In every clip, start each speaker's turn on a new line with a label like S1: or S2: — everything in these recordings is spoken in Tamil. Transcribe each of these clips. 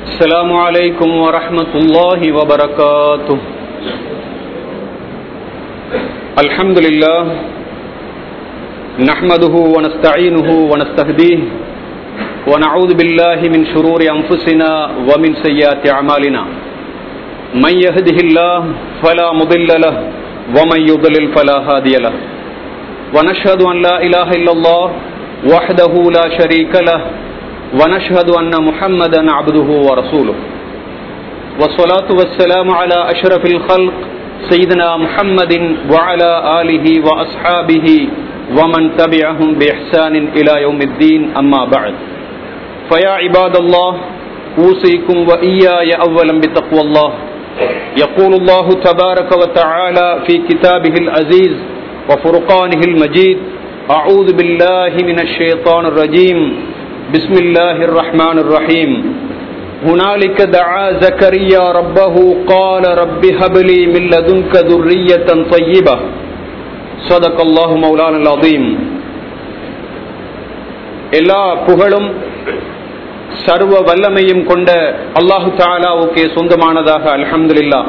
S1: السلام عليكم ورحمة الله وبركاته الحمد لله نحمده ونستعينه ونستهديه ونعوذ بالله من شرور أنفسنا ومن سيئات أعمالنا من يهده الله فلا مضل له ومن يضلل فلا هادي له ونشهد أن لا إله إلا الله وحده لا شريك له ونشهد أن محمدا عبده ورسوله والصلاة والسلام على أشرف الخلق سيدنا محمد وعلى آله وأصحابه ومن تبعهم بإحسان إلى يوم الدين أما بعد فيا عباد الله أوصيكم وإياي أولا بتقوى الله يقول الله تبارك وتعالى في كتابه العزيز وفرقانه المجيد أعوذ بالله من الشيطان الرجيم بسم الله الرحمن الرحيم هنالك دعا زكريا ربه قال رب هب لي من لدنك ذرية طيبة صدق الله مولانا العظيم எல்லா புகழும் சர்வ வல்லமையும் கொண்ட அல்லாஹு தாலாவுக்கே சொந்தமானதாக அல்ஹம்துலில்லா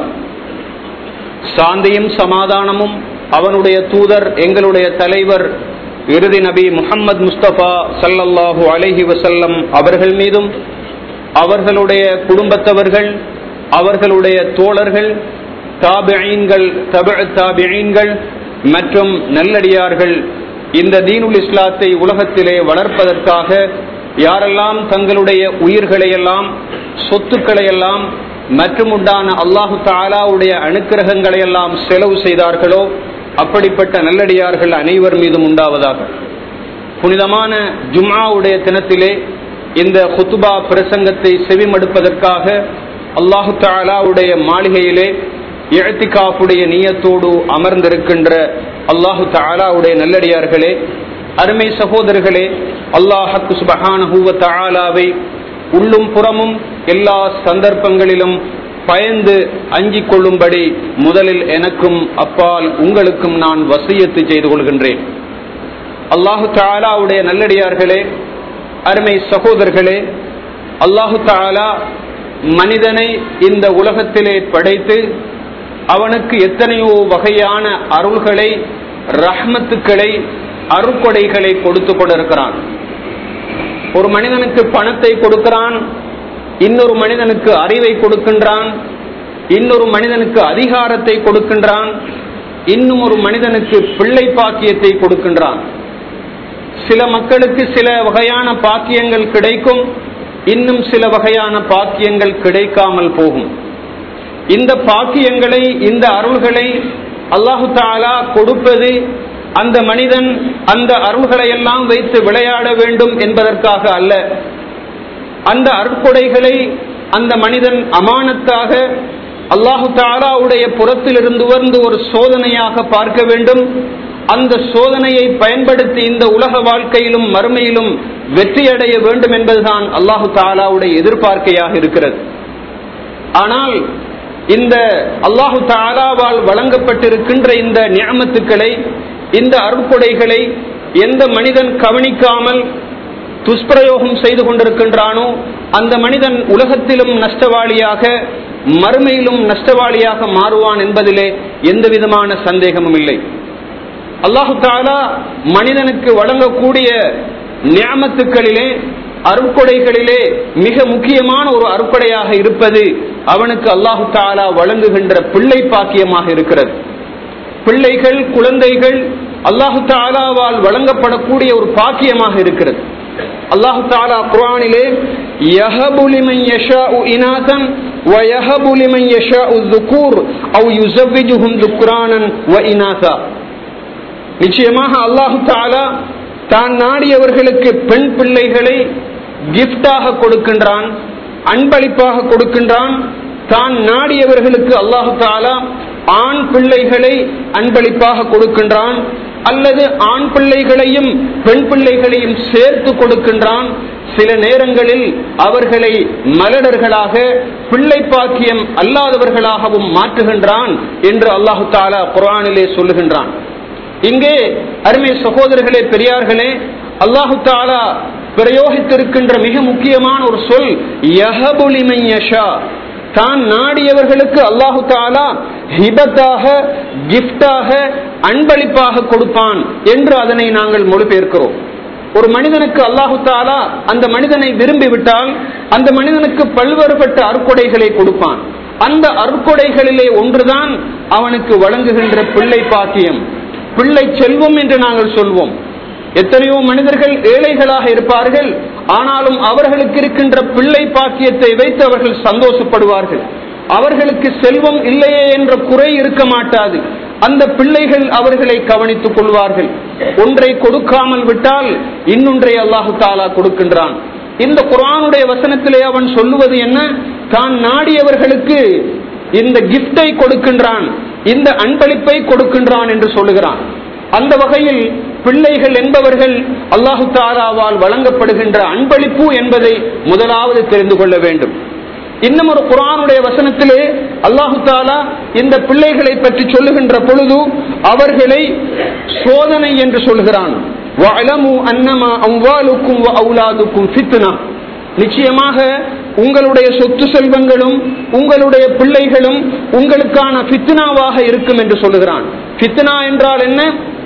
S1: சாந்தியும் சமாதானமும் அவனுடைய தூதர் எங்களுடைய தலைவர் இறுதி நபி முகம்மது முஸ்தபா சல்லல்லாஹு அலஹி வசல்லம் அவர்கள் மீதும் அவர்களுடைய குடும்பத்தவர்கள் அவர்களுடைய தோழர்கள் தாபியீன்கள் தப தாபியீன்கள் மற்றும் நல்லடியார்கள் இந்த தீனுல் இஸ்லாத்தை உலகத்திலே வளர்ப்பதற்காக யாரெல்லாம் தங்களுடைய உயிர்களையெல்லாம் சொத்துக்களையெல்லாம் மற்றும் உண்டான அல்லாஹு தாலாவுடைய அனுக்கிரகங்களையெல்லாம் செலவு செய்தார்களோ அப்படிப்பட்ட நல்லடியார்கள் அனைவர் மீதும் உண்டாவதாக புனிதமான ஜும்ஆவுடைய தினத்திலே இந்த ஹுத்துபா பிரசங்கத்தை செவிமடுப்பதற்காக அல்லாஹு தாலாவுடைய மாளிகையிலே எழுத்திகாப்புடைய நீயத்தோடு அமர்ந்திருக்கின்ற அல்லாஹு தாலாவுடைய நல்லடியார்களே அருமை சகோதரர்களே அல்லாஹக்கு சுபஹானஹூவ தாலாவை உள்ளும் புறமும் எல்லா சந்தர்ப்பங்களிலும் பயந்து அஞ்சிக் கொள்ளும்படி முதலில் எனக்கும் அப்பால் உங்களுக்கும் நான் வசியத்து செய்து கொள்கின்றேன் அல்லாஹு தாலாவுடைய நல்லடியார்களே அருமை சகோதரர்களே அல்லாஹு தாலா மனிதனை இந்த உலகத்திலே படைத்து அவனுக்கு எத்தனையோ வகையான அருள்களை ரஹ்மத்துக்களை அருக்கொடைகளை கொடுத்து கொண்டிருக்கிறான் ஒரு மனிதனுக்கு பணத்தை கொடுக்கிறான் இன்னொரு மனிதனுக்கு அறிவை கொடுக்கின்றான் இன்னொரு மனிதனுக்கு அதிகாரத்தை கொடுக்கின்றான் இன்னும் ஒரு மனிதனுக்கு பிள்ளை பாக்கியத்தை கொடுக்கின்றான் சில மக்களுக்கு சில வகையான பாக்கியங்கள் கிடைக்கும் இன்னும் சில வகையான பாக்கியங்கள் கிடைக்காமல் போகும் இந்த பாக்கியங்களை இந்த அருள்களை அல்லாஹு தாலா கொடுப்பது அந்த மனிதன் அந்த அருள்களை எல்லாம் வைத்து விளையாட வேண்டும் என்பதற்காக அல்ல அந்த அருட்கொடைகளை அந்த மனிதன் அமானத்தாக அல்லாஹு தாலாவுடைய புறத்திலிருந்து வந்து ஒரு சோதனையாக பார்க்க வேண்டும் அந்த சோதனையை பயன்படுத்தி இந்த உலக வாழ்க்கையிலும் மறுமையிலும் வெற்றியடைய வேண்டும் என்பதுதான் அல்லாஹு தாலாவுடைய எதிர்பார்க்கையாக இருக்கிறது ஆனால் இந்த அல்லாஹு தாலாவால் வழங்கப்பட்டிருக்கின்ற இந்த நியமத்துக்களை இந்த அருட்கொடைகளை எந்த மனிதன் கவனிக்காமல் துஷ்பிரயோகம் செய்து கொண்டிருக்கின்றானோ அந்த மனிதன் உலகத்திலும் நஷ்டவாளியாக மறுமையிலும் நஷ்டவாளியாக மாறுவான் என்பதிலே எந்த விதமான சந்தேகமும் இல்லை அல்லாஹு தாலா மனிதனுக்கு வழங்கக்கூடிய நியமத்துக்களிலே அருட்கொடைகளிலே மிக முக்கியமான ஒரு அருட்கொடையாக இருப்பது அவனுக்கு அல்லாஹு தாலா வழங்குகின்ற பிள்ளை பாக்கியமாக இருக்கிறது பிள்ளைகள் குழந்தைகள் அல்லாஹு தாலாவால் வழங்கப்படக்கூடிய ஒரு பாக்கியமாக இருக்கிறது அல்லாஹு தாலா குரானிலே யஹபு லிமன் யஷாஉ இனாதன் வ யஹபு லிமன் யஷாஉ ذுகூர் அவ் யுஸவ்விஜுஹும் ذுக்ரானன் வ இனாதா நிச்சயமாக அல்லாஹு தாலா தான் நாடியவர்களுக்கு பெண் பிள்ளைகளை கிஃப்டாக கொடுக்கின்றான் அன்பளிப்பாக கொடுக்கின்றான் தான் நாடியவர்களுக்கு அல்லாஹு தாலா ஆண் பிள்ளைகளை அன்பளிப்பாக கொடுக்கின்றான் அல்லது ஆண் பிள்ளைகளையும் பெண் பிள்ளைகளையும் சேர்த்து கொடுக்கின்றான் சில நேரங்களில் அவர்களை மலடர்களாக பிள்ளை பாக்கியம் அல்லாதவர்களாகவும் மாற்றுகின்றான் என்று அல்லாஹு தாலா குரானிலே சொல்லுகின்றான் இங்கே அருமை சகோதரர்களே பெரியார்களே அல்லாஹு தாலா பிரயோகித்திருக்கின்ற மிக முக்கியமான ஒரு சொல் யஹபுலிமன் யஷா தான் நாடியவர்களுக்கு அல்லாஹு தாலா ஹிபத்தாக கிஃப்டாக அன்பளிப்பாக கொடுப்பான் என்று அதனை நாங்கள் மொழிபெயர்க்கிறோம் ஒரு மனிதனுக்கு அல்லாஹு தாலா அந்த மனிதனை விரும்பி விட்டால் அந்த மனிதனுக்கு பல்வேறுபட்ட அற்கொடைகளை கொடுப்பான் அந்த அற்கொடைகளிலே ஒன்றுதான் அவனுக்கு வழங்குகின்ற பிள்ளை பாக்கியம் பிள்ளை செல்வம் என்று நாங்கள் சொல்வோம் எத்தனையோ மனிதர்கள் ஏழைகளாக இருப்பார்கள் ஆனாலும் அவர்களுக்கு இருக்கின்ற பிள்ளை பாக்கியத்தை வைத்து அவர்கள் சந்தோஷப்படுவார்கள் அவர்களுக்கு செல்வம் இல்லையே என்ற குறை இருக்க மாட்டாது அந்த பிள்ளைகள் அவர்களை கவனித்துக் கொள்வார்கள் ஒன்றை கொடுக்காமல் விட்டால் இன்னொன்றை அல்லாஹு தாலா கொடுக்கின்றான் இந்த குரானுடைய வசனத்திலே அவன் சொல்லுவது என்ன தான் நாடியவர்களுக்கு இந்த கிஃப்டை கொடுக்கின்றான் இந்த அன்பளிப்பை கொடுக்கின்றான் என்று சொல்லுகிறான் அந்த வகையில் பிள்ளைகள் என்பவர்கள் அல்லாஹு தாலாவால் வழங்கப்படுகின்ற அன்பளிப்பு என்பதை முதலாவது தெரிந்து கொள்ள வேண்டும் இன்னும் ஒரு குரானுடைய வசனத்திலே அல்லாஹு தாலா இந்த பிள்ளைகளை பற்றி சொல்லுகின்ற பொழுது அவர்களை சோதனை என்று சொல்கிறான் நிச்சயமாக உங்களுடைய சொத்து செல்வங்களும் உங்களுடைய பிள்ளைகளும் உங்களுக்கான பித்னாவாக இருக்கும் என்று சொல்லுகிறான் பித்னா என்றால் என்ன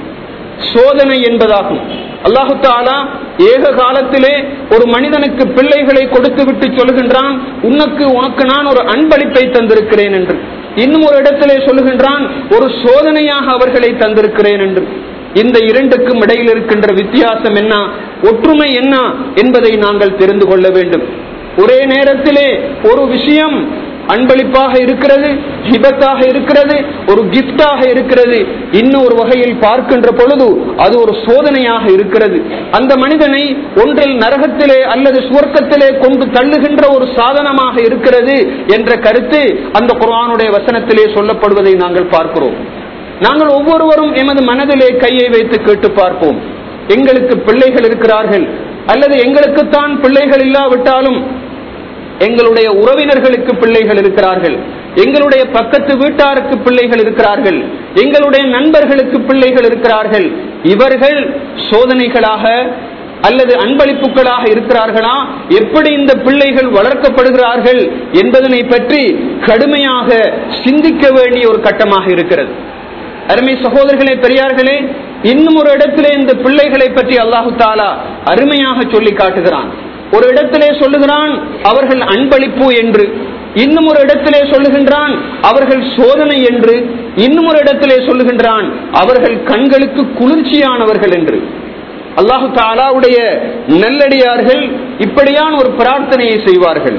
S1: சோதனை என்பதாகும் அல்லாஹு தாலா ஏக காலத்திலே ஒரு மனிதனுக்கு பிள்ளைகளை கொடுத்து விட்டு சொல்கின்றான் உனக்கு உனக்கு நான் ஒரு அன்பளிப்பை தந்திருக்கிறேன் என்று இன்னும் ஒரு இடத்திலே சொல்லுகின்றான் ஒரு சோதனையாக அவர்களை தந்திருக்கிறேன் என்று இந்த இரண்டுக்கும் இடையில் இருக்கின்ற வித்தியாசம் என்ன ஒற்றுமை என்ன என்பதை நாங்கள் தெரிந்து கொள்ள வேண்டும் ஒரே நேரத்திலே ஒரு விஷயம் அன்பளிப்பாக இருக்கிறது ஹிபத்தாக இருக்கிறது ஒரு கிஃப்டாக இருக்கிறது இன்னொரு வகையில் பார்க்கின்ற பொழுது அது ஒரு சோதனையாக இருக்கிறது அந்த மனிதனை ஒன்றில் நரகத்திலே அல்லது சுவர்க்கத்திலே கொண்டு தள்ளுகின்ற ஒரு சாதனமாக இருக்கிறது என்ற கருத்து அந்த குரானுடைய வசனத்திலே சொல்லப்படுவதை நாங்கள் பார்க்கிறோம் நாங்கள் ஒவ்வொருவரும் எமது மனதிலே கையை வைத்து கேட்டு பார்ப்போம் எங்களுக்கு பிள்ளைகள் இருக்கிறார்கள் அல்லது எங்களுக்குத்தான் பிள்ளைகள் இல்லாவிட்டாலும் எங்களுடைய உறவினர்களுக்கு பிள்ளைகள் இருக்கிறார்கள் எங்களுடைய பக்கத்து வீட்டாருக்கு பிள்ளைகள் இருக்கிறார்கள் எங்களுடைய நண்பர்களுக்கு பிள்ளைகள் இருக்கிறார்கள் இவர்கள் சோதனைகளாக அல்லது அன்பளிப்புகளாக இருக்கிறார்களா எப்படி இந்த பிள்ளைகள் வளர்க்கப்படுகிறார்கள் என்பதனை பற்றி கடுமையாக சிந்திக்க வேண்டிய ஒரு கட்டமாக இருக்கிறது அருமை சகோதரர்களே பெரியார்களே இன்னும் ஒரு இடத்திலே இந்த பிள்ளைகளை பற்றி அல்லாஹு தாலா அருமையாக சொல்லி காட்டுகிறான் ஒரு இடத்திலே சொல்லுகிறான் அவர்கள் அன்பளிப்பு என்று இன்னும் ஒரு இடத்திலே சொல்லுகின்றான் அவர்கள் சோதனை என்று இன்னும் ஒரு இடத்திலே சொல்லுகின்றான் அவர்கள் கண்களுக்கு குளிர்ச்சியானவர்கள் என்று அல்லாஹு தாலாவுடைய நல்லடியார்கள் இப்படியான ஒரு பிரார்த்தனையை செய்வார்கள்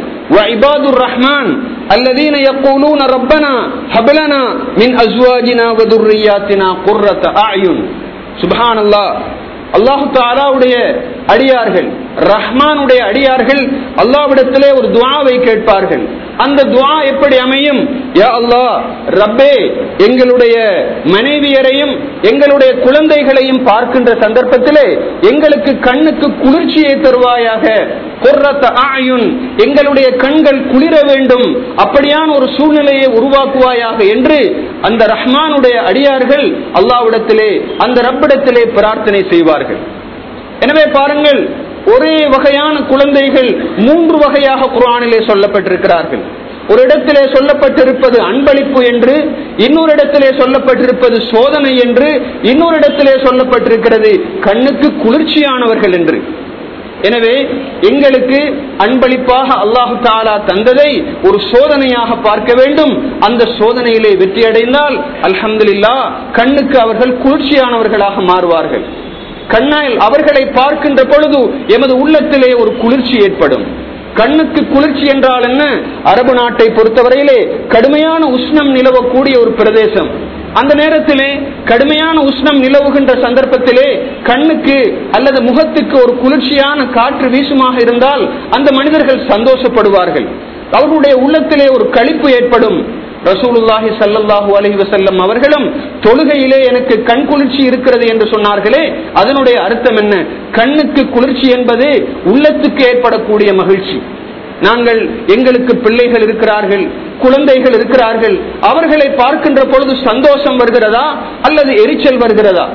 S1: ரஹ்மான் الذين يقولون ربنا هب لنا من ازواجنا وذرياتنا قرة اعين سبحان الله அல்லாஹு தாலாவுடைய அடியார்கள் ரஹ்மானுடைய அடியார்கள் அல்லாவிடத்திலே ஒரு துவாவை கேட்பார்கள் அந்த துவா எப்படி அமையும் யா அல்லாஹ் ரப்பே எங்களுடைய மனைவியரையும் எங்களுடைய குழந்தைகளையும் பார்க்கின்ற சந்தர்ப்பத்திலே எங்களுக்கு கண்ணுக்கு குளிர்ச்சியை தருவாயாக கொர்ரத்த ஆயுன் எங்களுடைய கண்கள் குளிர வேண்டும் அப்படியான ஒரு சூழ்நிலையை உருவாக்குவாயாக என்று அந்த ரஹ்மானுடைய அடியார்கள் அல்லாவிடத்திலே அந்த ரப்பிடத்திலே பிரார்த்தனை செய்வார்கள் எனவே பாருங்கள் ஒரே வகையான குழந்தைகள் மூன்று வகையாக குரானிலே சொல்லப்பட்டிருக்கிறார்கள் ஒரு இடத்திலே சொல்லப்பட்டிருப்பது அன்பளிப்பு என்று இன்னொரு இடத்திலே சொல்லப்பட்டிருப்பது சோதனை என்று இன்னொரு இடத்திலே சொல்லப்பட்டிருக்கிறது கண்ணுக்கு குளிர்ச்சியானவர்கள் என்று எனவே எங்களுக்கு அன்பளிப்பாக அல்லாஹு தாலா தந்ததை ஒரு சோதனையாக பார்க்க வேண்டும் அந்த சோதனையிலே வெற்றி அடைந்தால் அல்ஹம்துலில்லா கண்ணுக்கு அவர்கள் குளிர்ச்சியானவர்களாக மாறுவார்கள் கண்ணால் அவர்களை பார்க்கின்ற பொழுது எமது உள்ளத்திலே ஒரு குளிர்ச்சி ஏற்படும் கண்ணுக்கு குளிர்ச்சி என்றால் என்ன அரபு நாட்டை பொறுத்தவரையிலே கடுமையான உஷ்ணம் நிலவக்கூடிய ஒரு பிரதேசம் அந்த நேரத்திலே கடுமையான உஷ்ணம் நிலவுகின்ற சந்தர்ப்பத்திலே கண்ணுக்கு அல்லது முகத்துக்கு ஒரு குளிர்ச்சியான காற்று வீசுமாக இருந்தால் அந்த மனிதர்கள் சந்தோஷப்படுவார்கள் அவர்களுடைய உள்ளத்திலே ஒரு களிப்பு ஏற்படும் ரசூலுல்லாஹி சல்லல்லாஹு அலஹி வசல்லம் அவர்களும் தொழுகையிலே எனக்கு கண் குளிர்ச்சி இருக்கிறது என்று சொன்னார்களே அதனுடைய அர்த்தம் என்ன கண்ணுக்கு குளிர்ச்சி என்பது உள்ளத்துக்கு ஏற்படக்கூடிய மகிழ்ச்சி நாங்கள் எங்களுக்கு பிள்ளைகள் இருக்கிறார்கள் குழந்தைகள் இருக்கிறார்கள் அவர்களை பார்க்கின்ற பொழுது சந்தோஷம் வருகிறதா அல்லது எரிச்சல் வருகிறதா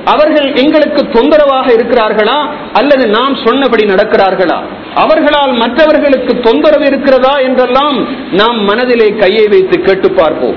S1: அவர்கள் எங்களுக்கு தொந்தரவாக இருக்கிறார்களா அல்லது நாம் சொன்னபடி நடக்கிறார்களா அவர்களால் மற்றவர்களுக்கு தொந்தரவு இருக்கிறதா என்றெல்லாம் நாம் மனதிலே கையை வைத்து கேட்டு பார்ப்போம்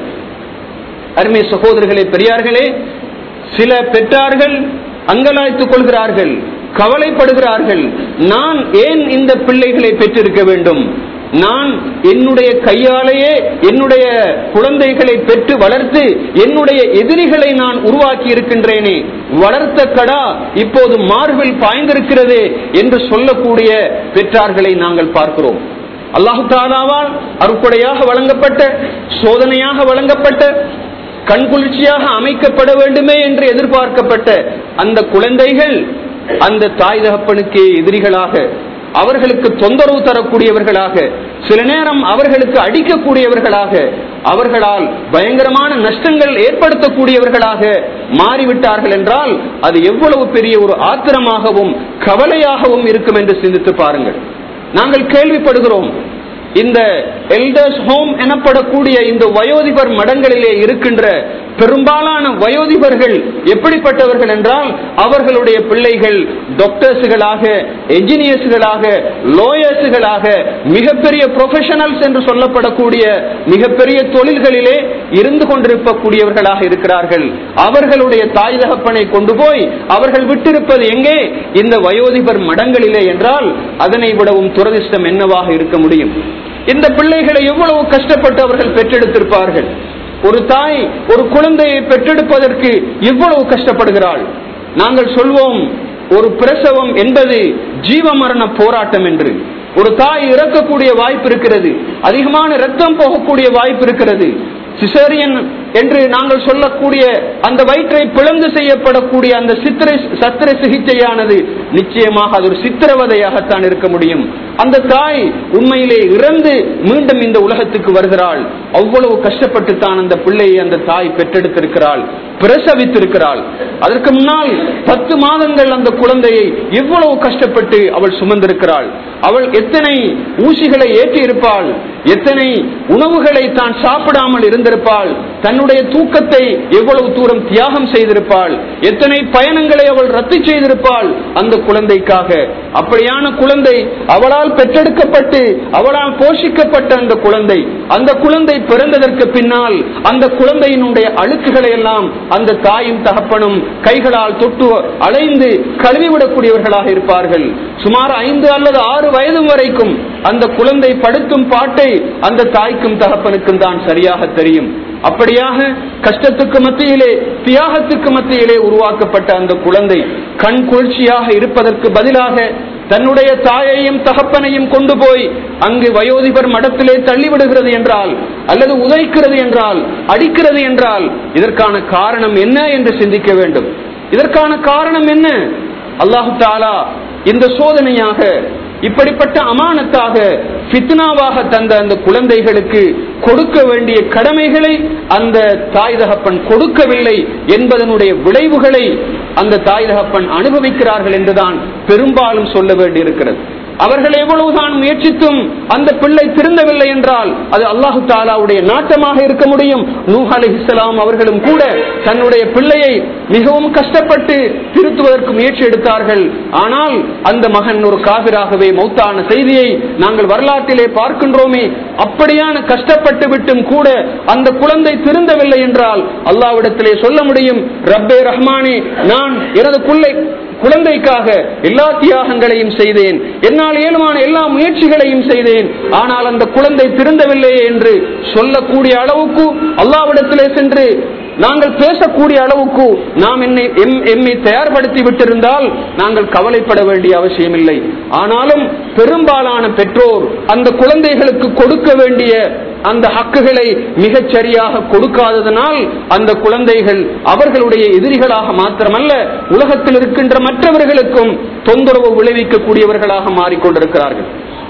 S1: அருமை சகோதரர்களே பெரியார்களே சில பெற்றார்கள் அங்கலாய்த்துக் கொள்கிறார்கள் கவலைப்படுகிறார்கள் நான் ஏன் இந்த பிள்ளைகளை பெற்றிருக்க வேண்டும் நான் என்னுடைய கையாலேயே என்னுடைய குழந்தைகளை பெற்று வளர்த்து என்னுடைய எதிரிகளை நான் உருவாக்கி இருக்கின்றேனே வளர்த்த கடா இப்போது மார்பில் பாய்ந்திருக்கிறதே என்று சொல்லக்கூடிய பெற்றார்களை நாங்கள் பார்க்கிறோம் அல்லாஹு தாலாவால் அறுப்படையாக வழங்கப்பட்ட சோதனையாக வழங்கப்பட்ட கண்குளிர்ச்சியாக அமைக்கப்பட வேண்டுமே என்று எதிர்பார்க்கப்பட்ட அந்த குழந்தைகள் அந்த தாய் தகப்பனுக்கே எதிரிகளாக அவர்களுக்கு தொந்தரவு தரக்கூடியவர்களாக சில நேரம் அவர்களுக்கு அடிக்கக்கூடியவர்களாக அவர்களால் பயங்கரமான நஷ்டங்கள் ஏற்படுத்தக்கூடியவர்களாக மாறிவிட்டார்கள் என்றால் அது எவ்வளவு பெரிய ஒரு ஆத்திரமாகவும் கவலையாகவும் இருக்கும் என்று சிந்தித்து பாருங்கள் நாங்கள் கேள்விப்படுகிறோம் இந்த எல்டர்ஸ் ஹோம் எனப்படக்கூடிய இந்த வயோதிபர் மடங்களிலே இருக்கின்ற பெரும்பாலான வயோதிபர்கள் எப்படிப்பட்டவர்கள் என்றால் அவர்களுடைய பிள்ளைகள் டாக்டர்ஸுகளாக என்ஜினியர்ஸ்களாக லோயர்ஸுகளாக மிகப்பெரிய ப்ரொஃபஷனல்ஸ் என்று சொல்லப்படக்கூடிய மிகப்பெரிய தொழில்களிலே இருந்து கொண்டிருக்கக்கூடியவர்களாக இருக்கிறார்கள் அவர்களுடைய தாய் தகப்பனை கொண்டு போய் அவர்கள் விட்டிருப்பது எங்கே இந்த வயோதிபர் மடங்களிலே என்றால் அதனை விடவும் துரதிர்ஷ்டம் என்னவாக இருக்க முடியும் இந்த பிள்ளைகளை எவ்வளவு கஷ்டப்பட்டு அவர்கள் பெற்றெடுத்திருப்பார்கள் ஒரு தாய் ஒரு குழந்தையை பெற்றெடுப்பதற்கு எவ்வளவு கஷ்டப்படுகிறாள் நாங்கள் சொல்வோம் ஒரு பிரசவம் என்பது ஜீவ மரண போராட்டம் என்று ஒரு தாய் இறக்கக்கூடிய வாய்ப்பு இருக்கிறது அதிகமான ரத்தம் போகக்கூடிய வாய்ப்பு இருக்கிறது சிசேரியன் என்று நாங்கள் சொல்லக்கூடிய அந்த வயிற்றை பிளந்து செய்யப்படக்கூடிய அந்த சித்திரை சத்திர சிகிச்சையானது நிச்சயமாக அது ஒரு சித்திரவதையாகத்தான் இருக்க முடியும் அந்த தாய் உண்மையிலே இறந்து மீண்டும் இந்த உலகத்துக்கு வருகிறாள் அவ்வளவு கஷ்டப்பட்டு தான் அந்த பிள்ளையை அந்த தாய் பெற்றெடுத்திருக்கிறாள் பிரசவித்திருக்கிறாள் அதற்கு முன்னால் பத்து மாதங்கள் அந்த குழந்தையை எவ்வளவு கஷ்டப்பட்டு அவள் சுமந்திருக்கிறாள் அவள் எத்தனை ஊசிகளை ஏற்றி இருப்பாள் எத்தனை உணவுகளை தான் சாப்பிடாமல் இருந்திருப்பாள் தன்னுடைய தூக்கத்தை எவ்வளவு தூரம் தியாகம் செய்திருப்பாள் எத்தனை பயணங்களை அவள் ரத்து செய்திருப்பாள் அந்த குழந்தைக்காக அப்படியான குழந்தை அவளால் பெற்றெடுக்கப்பட்டு அவளால் போஷிக்கப்பட்ட அந்த குழந்தை அந்த குழந்தை பிறந்ததற்கு பின்னால் அந்த குழந்தையினுடைய அழுக்குகளை எல்லாம் அந்த தாயும் தகப்பனும் கைகளால் தொட்டு அலைந்து கழுவிவிடக்கூடியவர்களாக இருப்பார்கள் சுமார் ஐந்து அல்லது ஆறு வயது வரைக்கும் அந்த குழந்தை படுத்தும் பாட்டை அந்த தாய்க்கும் தகப்பனுக்கும் தான் சரியாக தெரியும் அப்படியாக கஷ்டத்துக்கு மத்தியிலே தியாகத்துக்கு மத்தியிலே உருவாக்கப்பட்ட அந்த குழந்தை கண் குளிர்ச்சியாக இருப்பதற்கு பதிலாக தன்னுடைய தாயையும் தகப்பனையும் கொண்டு போய் அங்கு வயோதிபர் மடத்திலே தள்ளிவிடுகிறது என்றால் அல்லது உதைக்கிறது என்றால் அடிக்கிறது என்றால் இதற்கான காரணம் என்ன என்று சிந்திக்க வேண்டும் இதற்கான காரணம் என்ன அல்லாஹு தாலா இந்த சோதனையாக இப்படிப்பட்ட அமானத்தாக பித்னாவாக தந்த அந்த குழந்தைகளுக்கு கொடுக்க வேண்டிய கடமைகளை அந்த தாய் தகப்பன் கொடுக்கவில்லை என்பதனுடைய விளைவுகளை அந்த தாய் தகப்பன் அனுபவிக்கிறார்கள் என்றுதான் பெரும்பாலும் சொல்ல வேண்டியிருக்கிறது அவர்கள் எவ்வளவுதான் முயற்சித்தும் அந்த பிள்ளை திருந்தவில்லை என்றால் அது அல்லாஹு தாலாவுடைய நாட்டமாக இருக்க முடியும் நூஹ் அலி இஸ்லாம் அவர்களும் கூட தன்னுடைய பிள்ளையை மிகவும் கஷ்டப்பட்டு திருத்துவதற்கு முயற்சி எடுத்தார்கள் ஆனால் அந்த மகன் ஒரு காவிராகவே மௌத்தான செய்தியை நாங்கள் வரலாற்றிலே பார்க்கின்றோமே அப்படியான கஷ்டப்பட்டு விட்டும் கூட அந்த குழந்தை திருந்தவில்லை என்றால் அல்லாவிடத்திலே சொல்ல முடியும் ரப்பே ரஹ்மானே நான் எனது பிள்ளை குழந்தைக்காக எல்லா தியாகங்களையும் செய்தேன் என்னால் ஏழுமான எல்லா முயற்சிகளையும் செய்தேன் ஆனால் அந்த குழந்தை திருந்தவில்லையே என்று சொல்லக்கூடிய அளவுக்கு அல்லாவிடத்திலே சென்று நாங்கள் பேசக்கூடிய அளவுக்கு நாம் என்னை எம்மை தயார்படுத்தி விட்டிருந்தால் நாங்கள் கவலைப்பட வேண்டிய அவசியம் இல்லை ஆனாலும் பெரும்பாலான பெற்றோர் அந்த குழந்தைகளுக்கு கொடுக்க வேண்டிய அந்த ஹக்குகளை மிகச் சரியாக கொடுக்காததனால் அந்த குழந்தைகள் அவர்களுடைய எதிரிகளாக மாத்திரமல்ல உலகத்தில் இருக்கின்ற மற்றவர்களுக்கும் தொந்தரவு விளைவிக்கக்கூடியவர்களாக மாறிக்கொண்டிருக்கிறார்கள்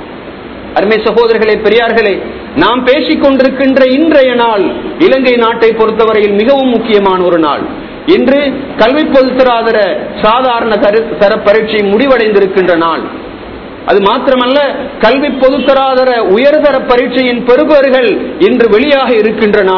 S1: அருமை சகோதரர்களே பெரியார்களே நாம் பேசிக் கொண்டிருக்கின்ற இன்றைய நாள் இலங்கை நாட்டை பொறுத்தவரையில் மிகவும் முக்கியமான ஒரு நாள் இன்று கல்வி பொதுத்தராதர சாதாரண தர பரீட்சை முடிவடைந்திருக்கின்ற நாள் அது மாத்திரமல்ல கல்வி பொதுத்தராதர உயர்தர பரீட்சையின் பெறுபவர்கள் இன்று வெளியாக இருக்கின்ற நாள்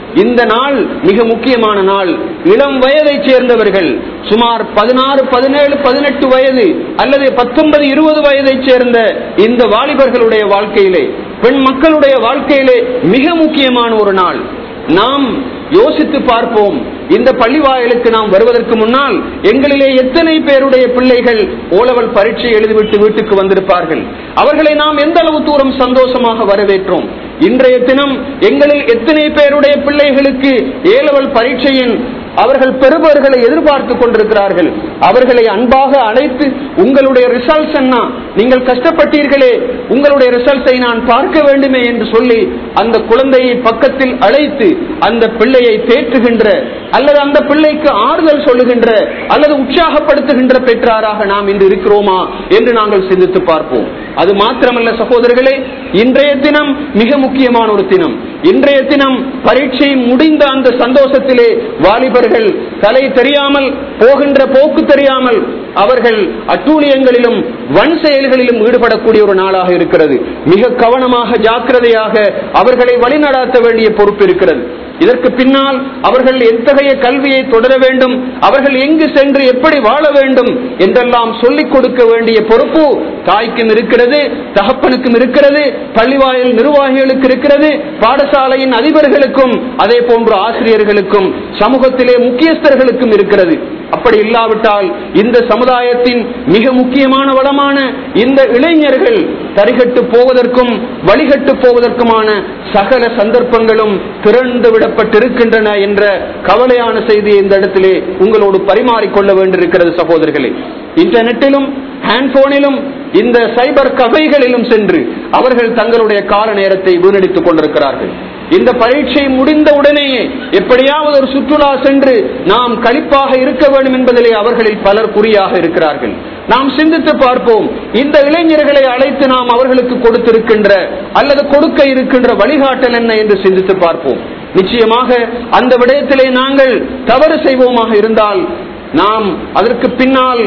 S1: இந்த நாள் மிக முக்கியமான நாள் இளம் வயதைச் சேர்ந்தவர்கள் சுமார் பதினாறு பதினேழு பதினெட்டு வயது அல்லது பத்தொன்பது இருபது வயதைச் சேர்ந்த இந்த வாலிபர்களுடைய வாழ்க்கையிலே பெண் மக்களுடைய வாழ்க்கையிலே மிக முக்கியமான ஒரு நாள் நாம் யோசித்து பார்ப்போம் இந்த பள்ளி வாயிலுக்கு நாம் வருவதற்கு முன்னால் எங்களிலே எத்தனை பேருடைய பிள்ளைகள் ஓலவல் பரீட்சை எழுதிவிட்டு வீட்டுக்கு வந்திருப்பார்கள் அவர்களை நாம் எந்த அளவு தூரம் சந்தோஷமாக வரவேற்றோம் இன்றைய தினம் எங்களில் எத்தனை பேருடைய பிள்ளைகளுக்கு ஏலவல் பரீட்சையின் அவர்கள் பெறுபவர்களை எதிர்பார்த்து கொண்டிருக்கிறார்கள் அவர்களை அன்பாக அழைத்து உங்களுடைய ரிசல்ட்ஸ் என்ன நீங்கள் கஷ்டப்பட்டீர்களே உங்களுடைய ரிசல்ட்ஸை நான் பார்க்க வேண்டுமே என்று சொல்லி அந்த குழந்தையை பக்கத்தில் அழைத்து அந்த பிள்ளையை தேற்றுகின்ற அல்லது அந்த பிள்ளைக்கு ஆறுதல் சொல்லுகின்ற அல்லது உற்சாகப்படுத்துகின்ற பெற்றாராக நாம் இன்று இருக்கிறோமா என்று நாங்கள் சிந்தித்து பார்ப்போம் அது மாத்திரமல்ல சகோதரர்களே இன்றைய தினம் மிக முக்கியமான ஒரு தினம் இன்றைய தினம் பரீட்சை முடிந்த அந்த சந்தோஷத்திலே வாலிபர்கள் தலை தெரியாமல் போகின்ற போக்கு தெரியாமல் அவர்கள் அட்டூழியங்களிலும் வன் செயல்களிலும் ஈடுபடக்கூடிய ஒரு நாளாக இருக்கிறது மிக கவனமாக ஜாக்கிரதையாக அவர்களை வழிநடாத்த வேண்டிய பொறுப்பு இருக்கிறது இதற்கு பின்னால் அவர்கள் எத்தகைய கல்வியை தொடர வேண்டும் அவர்கள் எங்கு சென்று எப்படி வாழ வேண்டும் என்றெல்லாம் சொல்லிக் கொடுக்க வேண்டிய பொறுப்பு தாய்க்கும் இருக்கிறது தகப்பனுக்கும் இருக்கிறது பள்ளிவாயல் நிர்வாகிகளுக்கு இருக்கிறது பாடசாலையின் அதிபர்களுக்கும் அதே போன்று ஆசிரியர்களுக்கும் சமூகத்திலே முக்கியஸ்தர்களுக்கும் இருக்கிறது அப்படி இல்லாவிட்டால் இந்த சமுதாயத்தின் மிக முக்கியமான வளமான இந்த இளைஞர்கள் தரிகட்டு போவதற்கும் வழிகட்டு போவதற்குமான சகல சந்தர்ப்பங்களும் திறந்து விடப்பட்டிருக்கின்றன என்ற கவலையான செய்தியை இந்த இடத்திலே உங்களோடு பரிமாறிக்கொள்ள வேண்டியிருக்கிறது சகோதரர்களே இன்டர்நெட்டிலும் ஹேண்ட்போனிலும் இந்த சைபர் கவைகளிலும் சென்று அவர்கள் தங்களுடைய கால நேரத்தை வீணடித்துக் கொண்டிருக்கிறார்கள் இந்த பரீட்சை முடிந்த உடனேயே எப்படியாவது ஒரு சுற்றுலா சென்று நாம் கழிப்பாக இருக்க வேண்டும் என்பதிலே அவர்களில் பலர் குறியாக இருக்கிறார்கள் நாம் சிந்தித்து பார்ப்போம் இந்த இளைஞர்களை அழைத்து நாம் அவர்களுக்கு கொடுத்திருக்கின்ற அல்லது கொடுக்க இருக்கின்ற வழிகாட்டல் என்ன என்று சிந்தித்து பார்ப்போம் நிச்சயமாக அந்த விடயத்திலே நாங்கள் தவறு செய்வோமாக இருந்தால் நாம் அதற்கு பின்னால்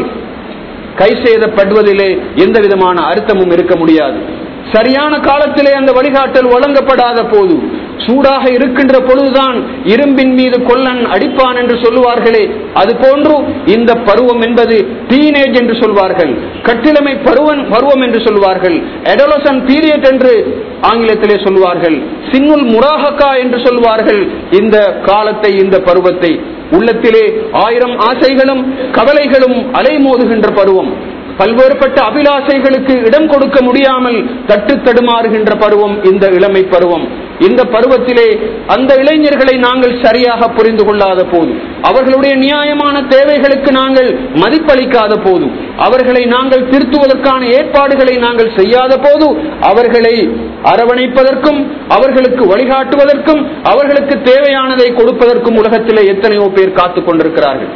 S1: கை செய்தப்படுவதிலே எந்த விதமான அர்த்தமும் இருக்க முடியாது சரியான காலத்திலே அந்த வழிகாட்டல் வழங்கப்படாத போது சூடாக இருக்கின்ற பொழுதுதான் இரும்பின் மீது கொல்லன் அடிப்பான் என்று சொல்லுவார்களே அது போன்று இந்த பருவம் என்பது டீனேஜ் என்று சொல்வார்கள் கட்டிளமை பருவன் பருவம் என்று சொல்வார்கள் எடலசன் பீரியட் என்று ஆங்கிலத்திலே சொல்வார்கள் சின்னுல் முராஹக்கா என்று சொல்வார்கள் இந்த காலத்தை இந்த பருவத்தை உள்ளத்திலே ஆயிரம் ஆசைகளும் கவலைகளும் அலைமோதுகின்ற பருவம் பல்வேறுபட்ட அபிலாசைகளுக்கு இடம் கொடுக்க முடியாமல் தட்டு தடுமாறுகின்ற பருவம் இந்த இளமை பருவம் இந்த பருவத்திலே அந்த இளைஞர்களை நாங்கள் சரியாக புரிந்து கொள்ளாத போது அவர்களுடைய நியாயமான தேவைகளுக்கு நாங்கள் மதிப்பளிக்காத போது அவர்களை நாங்கள் திருத்துவதற்கான ஏற்பாடுகளை நாங்கள் செய்யாத போது அவர்களை அரவணைப்பதற்கும் அவர்களுக்கு வழிகாட்டுவதற்கும் அவர்களுக்கு தேவையானதை கொடுப்பதற்கும் உலகத்திலே எத்தனையோ பேர் காத்துக் கொண்டிருக்கிறார்கள்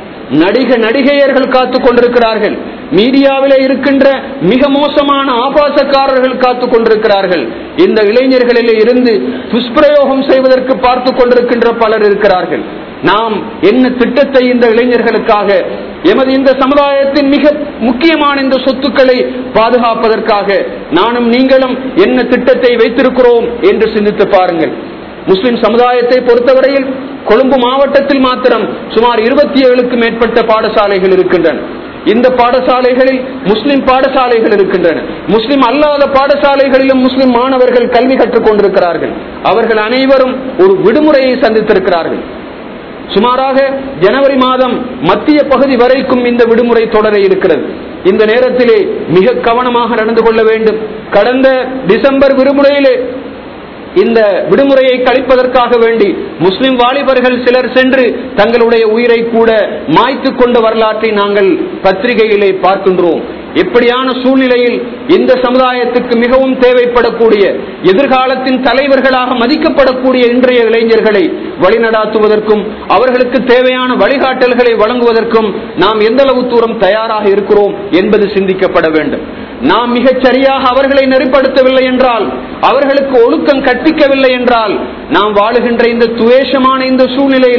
S1: நடிக நடிகையர்கள் காத்துக் கொண்டிருக்கிறார்கள் மீடியாவிலே இருக்கின்ற மிக மோசமான ஆபாசக்காரர்கள் காத்துக் கொண்டிருக்கிறார்கள் இந்த இளைஞர்களிலே இருந்து துஷ்பிரயோகம் செய்வதற்கு பார்த்து கொண்டிருக்கின்ற பலர் இருக்கிறார்கள் நாம் என்ன திட்டத்தை இந்த இளைஞர்களுக்காக எமது இந்த சமுதாயத்தின் மிக முக்கியமான இந்த சொத்துக்களை பாதுகாப்பதற்காக நானும் நீங்களும் என்ன திட்டத்தை வைத்திருக்கிறோம் என்று சிந்தித்து பாருங்கள் முஸ்லிம் சமுதாயத்தை பொறுத்தவரையில் கொழும்பு மாவட்டத்தில் மாத்திரம் சுமார் இருபத்தி ஏழுக்கு மேற்பட்ட பாடசாலைகள் இருக்கின்றன இந்த பாடசாலைகளில் முஸ்லிம் பாடசாலைகள் இருக்கின்றன முஸ்லிம் அல்லாத பாடசாலைகளிலும் முஸ்லிம் மாணவர்கள் கல்வி கற்றுக் கொண்டிருக்கிறார்கள் அவர்கள் அனைவரும் ஒரு விடுமுறையை சந்தித்திருக்கிறார்கள் சுமாராக ஜனவரி மாதம் மத்திய பகுதி வரைக்கும் இந்த விடுமுறை தொடர இருக்கிறது இந்த நேரத்திலே மிக கவனமாக நடந்து கொள்ள வேண்டும் கடந்த டிசம்பர் விடுமுறையிலே இந்த விடுமுறையை கழிப்பதற்காக வேண்டி முஸ்லிம் வாலிபர்கள் சிலர் சென்று தங்களுடைய உயிரை கூட மாய்த்து கொண்ட வரலாற்றை நாங்கள் பத்திரிகையிலே பார்க்கின்றோம் எப்படியான சூழ்நிலையில் இந்த சமுதாயத்துக்கு மிகவும் தேவைப்படக்கூடிய எதிர்காலத்தின் தலைவர்களாக மதிக்கப்படக்கூடிய இன்றைய இளைஞர்களை வழிநடாத்துவதற்கும் அவர்களுக்கு தேவையான வழிகாட்டல்களை வழங்குவதற்கும் நாம் எந்த அளவு தூரம் தயாராக இருக்கிறோம் என்பது சிந்திக்கப்பட வேண்டும் நாம் மிகச் சரியாக அவர்களை நெறிப்படுத்தவில்லை என்றால் அவர்களுக்கு ஒழுக்கம் கற்பிக்கவில்லை என்றால் நாம் வாழுகின்ற இந்த துவேஷமான இந்த சூழ்நிலையிலே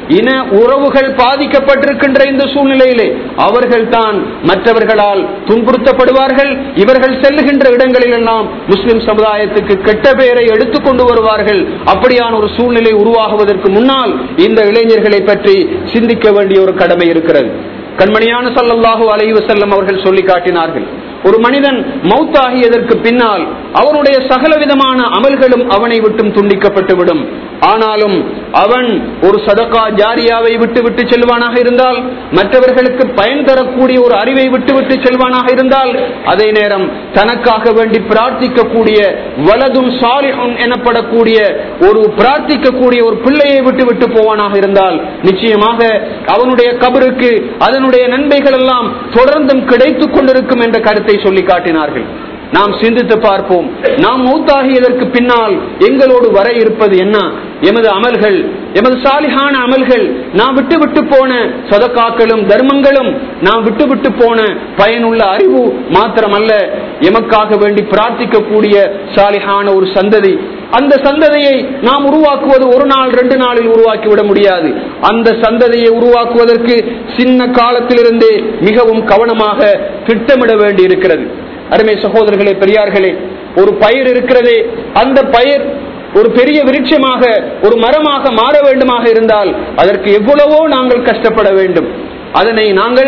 S1: இன உறவுகள் பாதிக்கப்பட்டிருக்கின்ற இந்த சூழ்நிலையிலே அவர்கள் தான் மற்றவர்களால் துன்புறுத்தப்படுவார்கள் இவர்கள் செல்லுகின்ற இடங்களில் எல்லாம் முஸ்லிம் சமுதாயத்துக்கு கெட்ட பெயரை எடுத்துக் கொண்டு வருவார்கள் அப்படியான ஒரு சூழ்நிலை உருவாகுவதற்கு முன்னால் இந்த இளைஞர்களை பற்றி சிந்திக்க வேண்டிய ஒரு கடமை இருக்கிறது கண்மணியான சல்லல்லாஹு அலைஹி வஸல்லம் அவர்கள் சொல்லி காட்டினார்கள் ஒரு மனிதன் மௌத்தாகியதற்கு பின்னால் அவனுடைய சகல விதமான அமல்களும் அவனை விட்டும் துண்டிக்கப்பட்டு விடும் ஆனாலும் அவன் ஒரு சதகா ஜாரியாவை விட்டு விட்டு செல்வானாக இருந்தால் மற்றவர்களுக்கு பயன் தரக்கூடிய ஒரு அறிவை விட்டு விட்டு செல்வானாக இருந்தால் அதே நேரம் தனக்காக வேண்டி பிரார்த்திக்கக்கூடிய வலதும் சாலிஹும் எனப்படக்கூடிய ஒரு பிரார்த்திக்கக்கூடிய ஒரு பிள்ளையை விட்டு விட்டு போவானாக இருந்தால் நிச்சயமாக அவனுடைய கபருக்கு அதனுடைய நன்மைகள் எல்லாம் தொடர்ந்தும் கிடைத்துக் கொண்டிருக்கும் என்ற கருத்தை சொல்லி காட்டினார்கள் நாம் சிந்தித்து பார்ப்போம் நாம் மௌத்தாகியதற்கு பின்னால் எங்களோடு வர இருப்பது என்ன எமது அமல்கள் எமது சாலிகான அமல்கள் நாம் விட்டு விட்டு போன சதக்காக்களும் தர்மங்களும் நாம் விட்டு விட்டு போன பயனுள்ள அறிவு மாத்திரமல்ல எமக்காக வேண்டி பிரார்த்திக்கக்கூடிய சாலிகான ஒரு சந்ததி அந்த சந்ததியை நாம் உருவாக்குவது ஒரு நாள் ரெண்டு நாளில் உருவாக்கி விட முடியாது அந்த சந்ததியை உருவாக்குவதற்கு சின்ன காலத்திலிருந்தே மிகவும் கவனமாக திட்டமிட வேண்டி இருக்கிறது அருமை சகோதரர்களே பெரியார்களே ஒரு பயிர் இருக்கிறதே அந்த பயிர் ஒரு பெரிய விருட்சமாக ஒரு மரமாக மாற வேண்டுமாக இருந்தால் அதற்கு எவ்வளவோ நாங்கள் கஷ்டப்பட வேண்டும் அதனை நாங்கள்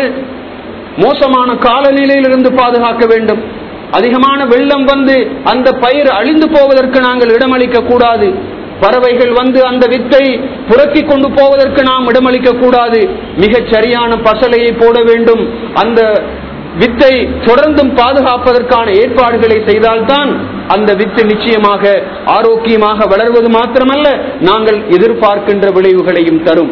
S1: மோசமான காலநிலையிலிருந்து பாதுகாக்க வேண்டும் அதிகமான வெள்ளம் வந்து அந்த பயிர் அழிந்து போவதற்கு நாங்கள் இடமளிக்க கூடாது பறவைகள் வந்து அந்த வித்தை புரட்டி கொண்டு போவதற்கு நாம் இடமளிக்க கூடாது மிகச் சரியான பசலையை போட வேண்டும் அந்த வித்தை தொடர்ந்தும் பாதுகாப்பதற்கான ஏற்பாடுகளை செய்தால்தான் அந்த வித்து நிச்சயமாக ஆரோக்கியமாக வளர்வது மாத்திரமல்ல நாங்கள் எதிர்பார்க்கின்ற விளைவுகளையும் தரும்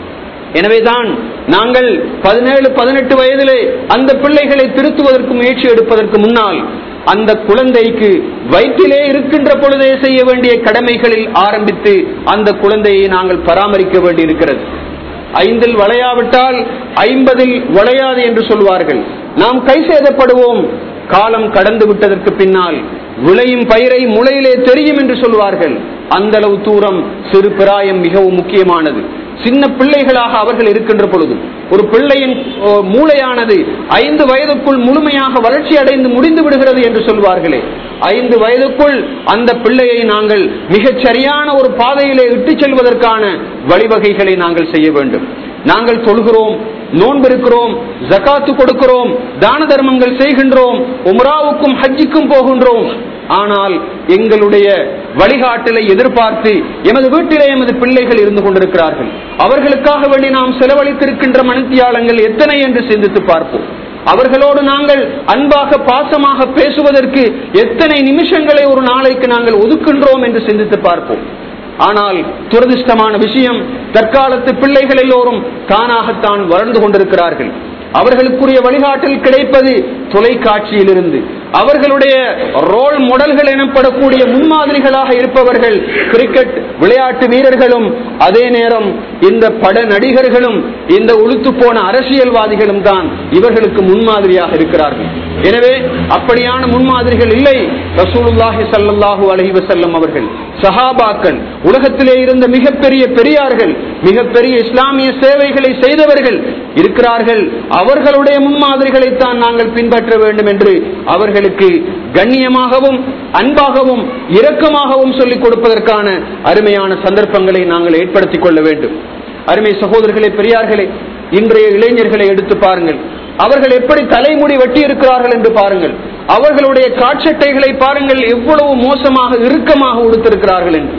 S1: எனவேதான் நாங்கள் பதினேழு பதினெட்டு வயதிலே அந்த பிள்ளைகளை திருத்துவதற்கு முயற்சி எடுப்பதற்கு முன்னால் அந்த குழந்தைக்கு வயிற்றிலே இருக்கின்ற பொழுதே செய்ய வேண்டிய கடமைகளில் ஆரம்பித்து அந்த குழந்தையை நாங்கள் பராமரிக்க வேண்டியிருக்கிறது ஐந்தில் வளையாவிட்டால் ஐம்பதில் வளையாது என்று சொல்வார்கள் நாம் கை சேதப்படுவோம் காலம் கடந்து விட்டதற்கு பின்னால் விளையும் பயிரை முளையிலே தெரியும் என்று சொல்வார்கள் அந்த அளவு தூரம் சிறு பிராயம் மிகவும் முக்கியமானது சின்ன பிள்ளைகளாக அவர்கள் இருக்கின்ற பொழுது ஒரு பிள்ளையின் மூளையானது ஐந்து வயதுக்குள் முழுமையாக வளர்ச்சி அடைந்து முடிந்து விடுகிறது என்று சொல்வார்களே ஐந்து வயதுக்குள் அந்த பிள்ளையை நாங்கள் மிகச் சரியான ஒரு பாதையிலே இட்டுச் செல்வதற்கான வழிவகைகளை நாங்கள் செய்ய வேண்டும் நாங்கள் தொழுகிறோம் நோன்பு இருக்கிறோம் ஜக்காத்து கொடுக்கிறோம் தான தர்மங்கள் செய்கின்றோம் உம்ராவுக்கும் ஹஜ்ஜிக்கும் போகின்றோம் ஆனால் எங்களுடைய வழிகாட்டலை எதிர்பார்த்து எமது வீட்டிலே எமது பிள்ளைகள் இருந்து கொண்டிருக்கிறார்கள் அவர்களுக்காக வேண்டி நாம் செலவழித்திருக்கின்ற மனுத்தியாளங்கள் எத்தனை என்று சிந்தித்து பார்ப்போம் அவர்களோடு நாங்கள் அன்பாக பாசமாக பேசுவதற்கு எத்தனை நிமிஷங்களை ஒரு நாளைக்கு நாங்கள் ஒதுக்கின்றோம் என்று சிந்தித்து பார்ப்போம் ஆனால் துரதிருஷ்டமான விஷயம் தற்காலத்து பிள்ளைகள் எல்லோரும் தானாகத்தான் வளர்ந்து கொண்டிருக்கிறார்கள் அவர்களுக்குரிய வழிகாட்டல் கிடைப்பது தொலைக்காட்சியிலிருந்து அவர்களுடைய ரோல் மாடல்கள் எனப்படக்கூடிய முன்மாதிரிகளாக இருப்பவர்கள் கிரிக்கெட் விளையாட்டு வீரர்களும் அதே நேரம் இந்த பட நடிகர்களும் இந்த உளுத்து போன அரசியல்வாதிகளும் தான் இவர்களுக்கு முன்மாதிரியாக இருக்கிறார்கள் எனவே அப்படியான முன்மாதிரிகள் இல்லை ரசூலுல்லாஹி சல்லாஹூ அலஹி வசல்லம் அவர்கள் சஹாபாக்கள் உலகத்திலே இருந்த மிகப்பெரிய பெரியார்கள் மிகப்பெரிய இஸ்லாமிய சேவைகளை செய்தவர்கள் இருக்கிறார்கள் அவர்களுடைய முன்மாதிரிகளைத்தான் நாங்கள் பின்பற்ற வேண்டும் என்று அவர்களுக்கு கண்ணியமாகவும் அன்பாகவும் இரக்கமாகவும் சொல்லிக் கொடுப்பதற்கான அருமையான சந்தர்ப்பங்களை நாங்கள் ஏற்படுத்திக் கொள்ள வேண்டும் அருமை சகோதரர்களே பெரியார்களே இன்றைய இளைஞர்களை எடுத்து பாருங்கள் அவர்கள் எப்படி தலைமுடி வெட்டி இருக்கிறார்கள் என்று பாருங்கள் அவர்களுடைய காட்சட்டைகளை பாருங்கள் எவ்வளவு மோசமாக இறுக்கமாக உடுத்திருக்கிறார்கள் என்று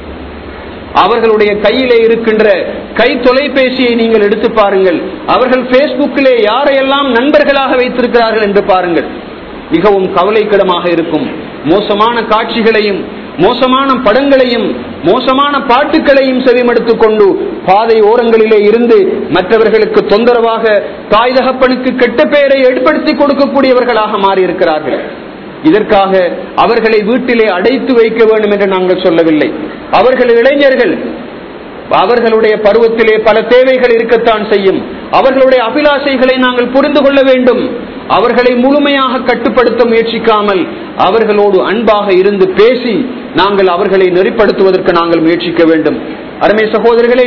S1: அவர்களுடைய கையிலே இருக்கின்ற கை தொலைபேசியை நீங்கள் எடுத்து பாருங்கள் அவர்கள் பேஸ்புக்கிலே யாரையெல்லாம் நண்பர்களாக வைத்திருக்கிறார்கள் என்று பாருங்கள் மிகவும் கவலைக்கிடமாக இருக்கும் மோசமான காட்சிகளையும் மோசமான படங்களையும் மோசமான பாட்டுகளையும் செவிமடுத்துக் கொண்டு பாதை ஓரங்களிலே இருந்து மற்றவர்களுக்கு தொந்தரவாக தாய் தகப்பனுக்கு கெட்ட பெயரை ஏற்படுத்தி கொடுக்கக்கூடியவர்களாக மாறியிருக்கிறார்கள் இதற்காக அவர்களை வீட்டிலே அடைத்து வைக்க வேண்டும் என்று நாங்கள் சொல்லவில்லை அவர்கள் இளைஞர்கள் அவர்களுடைய பருவத்திலே பல தேவைகள் இருக்கத்தான் செய்யும் அவர்களுடைய அபிலாசைகளை நாங்கள் புரிந்து கொள்ள வேண்டும் அவர்களை முழுமையாக கட்டுப்படுத்த முயற்சிக்காமல் அவர்களோடு அன்பாக இருந்து பேசி நாங்கள் அவர்களை நெறிப்படுத்துவதற்கு நாங்கள் முயற்சிக்க வேண்டும் அருமை சகோதரர்களே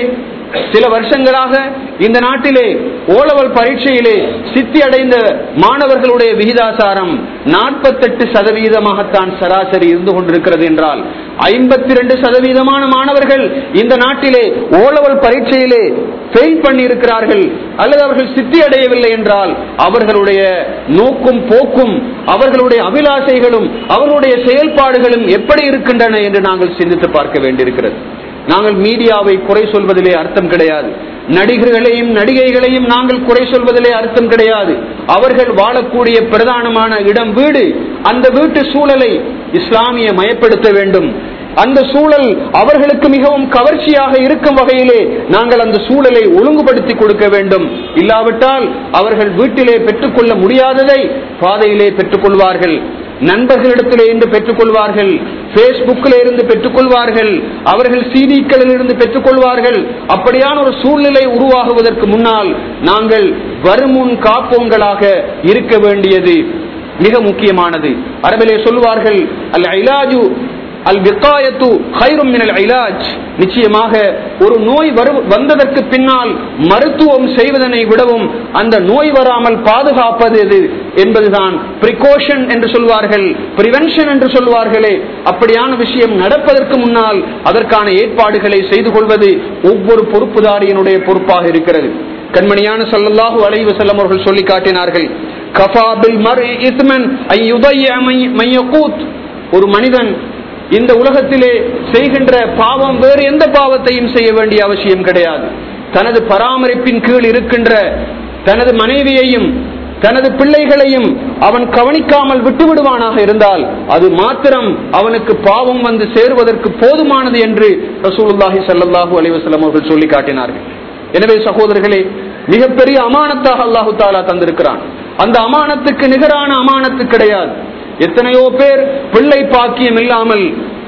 S1: சில வருஷங்களாக இந்த நாட்டிலே ஓலவல் பரீட்சையிலே சித்தி அடைந்த மாணவர்களுடைய விகிதாசாரம் நாற்பத்தெட்டு சதவீதமாகத்தான் சராசரி இருந்து கொண்டிருக்கிறது என்றால் ஐம்பத்தி ரெண்டு சதவீதமான மாணவர்கள் இந்த நாட்டிலே ஓலவல் பரீட்சையிலே ஃபெயில் பண்ணி இருக்கிறார்கள் அல்லது அவர்கள் சித்தி அடையவில்லை என்றால் அவர்களுடைய நோக்கும் போக்கும் அவர்களுடைய அபிலாசைகளும் அவர்களுடைய செயல்பாடுகளும் எப்படி இருக்கின்றன என்று நாங்கள் சிந்தித்து பார்க்க வேண்டியிருக்கிறது நாங்கள் மீடியாவை குறை சொல்வதிலே அர்த்தம் கிடையாது நடிகர்களையும் நடிகைகளையும் நாங்கள் குறை சொல்வதிலே அர்த்தம் கிடையாது அவர்கள் வாழக்கூடிய பிரதானமான இடம் வீடு அந்த வீட்டு சூழலை இஸ்லாமிய மயப்படுத்த வேண்டும் அந்த சூழல் அவர்களுக்கு மிகவும் கவர்ச்சியாக இருக்கும் வகையிலே நாங்கள் அந்த சூழலை ஒழுங்குபடுத்தி கொடுக்க வேண்டும் இல்லாவிட்டால் அவர்கள் வீட்டிலே பெற்றுக்கொள்ள முடியாததை பாதையிலே பெற்றுக்கொள்வார்கள் நண்பர்களிடத்திலே இருந்து பெற்றுக்கொள்வார்கள் பேஸ்புக்கில் இருந்து பெற்றுக்கொள்வார்கள் அவர்கள் சிடிக்களில் இருந்து பெற்றுக்கொள்வார்கள் அப்படியான ஒரு சூழ்நிலை உருவாகுவதற்கு முன்னால் நாங்கள் வருமுன் காப்போங்களாக இருக்க வேண்டியது மிக முக்கியமானது அரபிலே சொல்வார்கள் அல் ஐலாஜு அல் விக்காயத்து ஹைரும் மினல் ஐலாஜ் நிச்சயமாக ஒரு நோய் வரு வந்ததற்கு பின்னால் மருத்துவம் செய்வதனை விடவும் அந்த நோய் வராமல் பாதுகாப்பது எது என்பதுதான் பிரிகாஷன் என்று சொல்வார்கள் பிரிவென்ஷன் என்று சொல்வார்களே அப்படியான விஷயம் நடப்பதற்கு முன்னால் அதற்கான ஏற்பாடுகளை செய்து கொள்வது ஒவ்வொரு பொறுப்புதாரியினுடைய பொறுப்பாக இருக்கிறது கண்மணியான சல்லல்லாஹு அலைஹி வஸல்லம் அவர்கள் சொல்லி காட்டினார்கள் கஃபா பில் மர்இ இத்மன் ஐ யுதைய மையகூத் ஒரு மனிதன் இந்த உலகத்திலே செய்கின்ற பாவம் வேறு எந்த பாவத்தையும் செய்ய வேண்டிய அவசியம் கிடையாது தனது பராமரிப்பின் கீழ் இருக்கின்ற தனது மனைவியையும் தனது பிள்ளைகளையும் அவன் கவனிக்காமல் விட்டுவிடுவானாக இருந்தால் அது மாத்திரம் அவனுக்கு பாவம் வந்து சேருவதற்கு போதுமானது என்று ரசூலுல்லாஹி சல்லாஹூ அலிவசலம் அவர்கள் சொல்லி காட்டினார்கள் எனவே சகோதரர்களே மிகப்பெரிய அமானத்தாக அல்லாஹு தாலா தந்திருக்கிறான் அந்த அமானத்துக்கு நிகரான அமானத்து கிடையாது எத்தனையோ பேர் பிள்ளை பாக்கியம் இல்லாமல்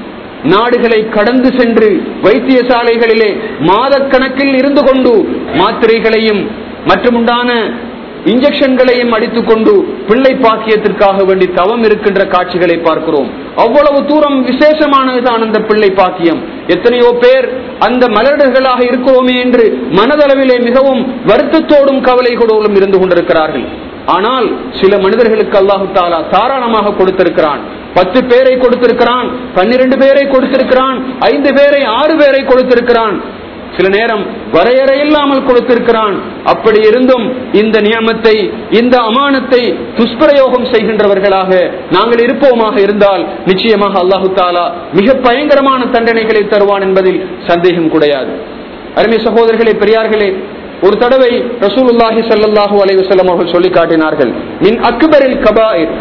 S1: நாடுகளை கடந்து சென்று வைத்தியசாலைகளிலே மாதக்கணக்கில் இருந்து கொண்டு மாத்திரைகளையும் மற்றுமுண்டான இன்ஜெக்ஷன்களையும் அடித்துக் கொண்டு பிள்ளை பாக்கியத்திற்காக வேண்டி தவம் இருக்கின்ற காட்சிகளை பார்க்கிறோம் அவ்வளவு தூரம் விசேஷமானதுதான் அந்த பிள்ளை பாக்கியம் எத்தனையோ பேர் அந்த மலர்களாக இருக்கிறோமே என்று மனதளவிலே மிகவும் வருத்தத்தோடும் கவலைகளோடும் இருந்து கொண்டிருக்கிறார்கள் ஆனால் சில மனிதர்களுக்கு அல்லாஹு தாலா தாராளமாக கொடுத்திருக்கிறான் பத்து பேரை கொடுத்திருக்கிறான் பன்னிரண்டு பேரை கொடுத்திருக்கிறான் ஐந்து பேரை ஆறு பேரை கொடுத்திருக்கிறான் சில நேரம் வரையறை இல்லாமல் கொடுத்திருக்கிறான் அப்படி இருந்தும் இந்த நியமத்தை இந்த அமானத்தை துஷ்பிரயோகம் செய்கின்றவர்களாக நாங்கள் இருப்போமாக இருந்தால் நிச்சயமாக அல்லாஹு தாலா மிக பயங்கரமான தண்டனைகளை தருவான் என்பதில் சந்தேகம் கிடையாது அருமை சகோதரர்களே பெரியார்களே ஒரு தடவை ரசூலுல்லாஹி சல்லாஹூ அலைவசல்லம் அவர்கள் சொல்லி காட்டினார்கள் மின் அக்பரில் கபாயிர்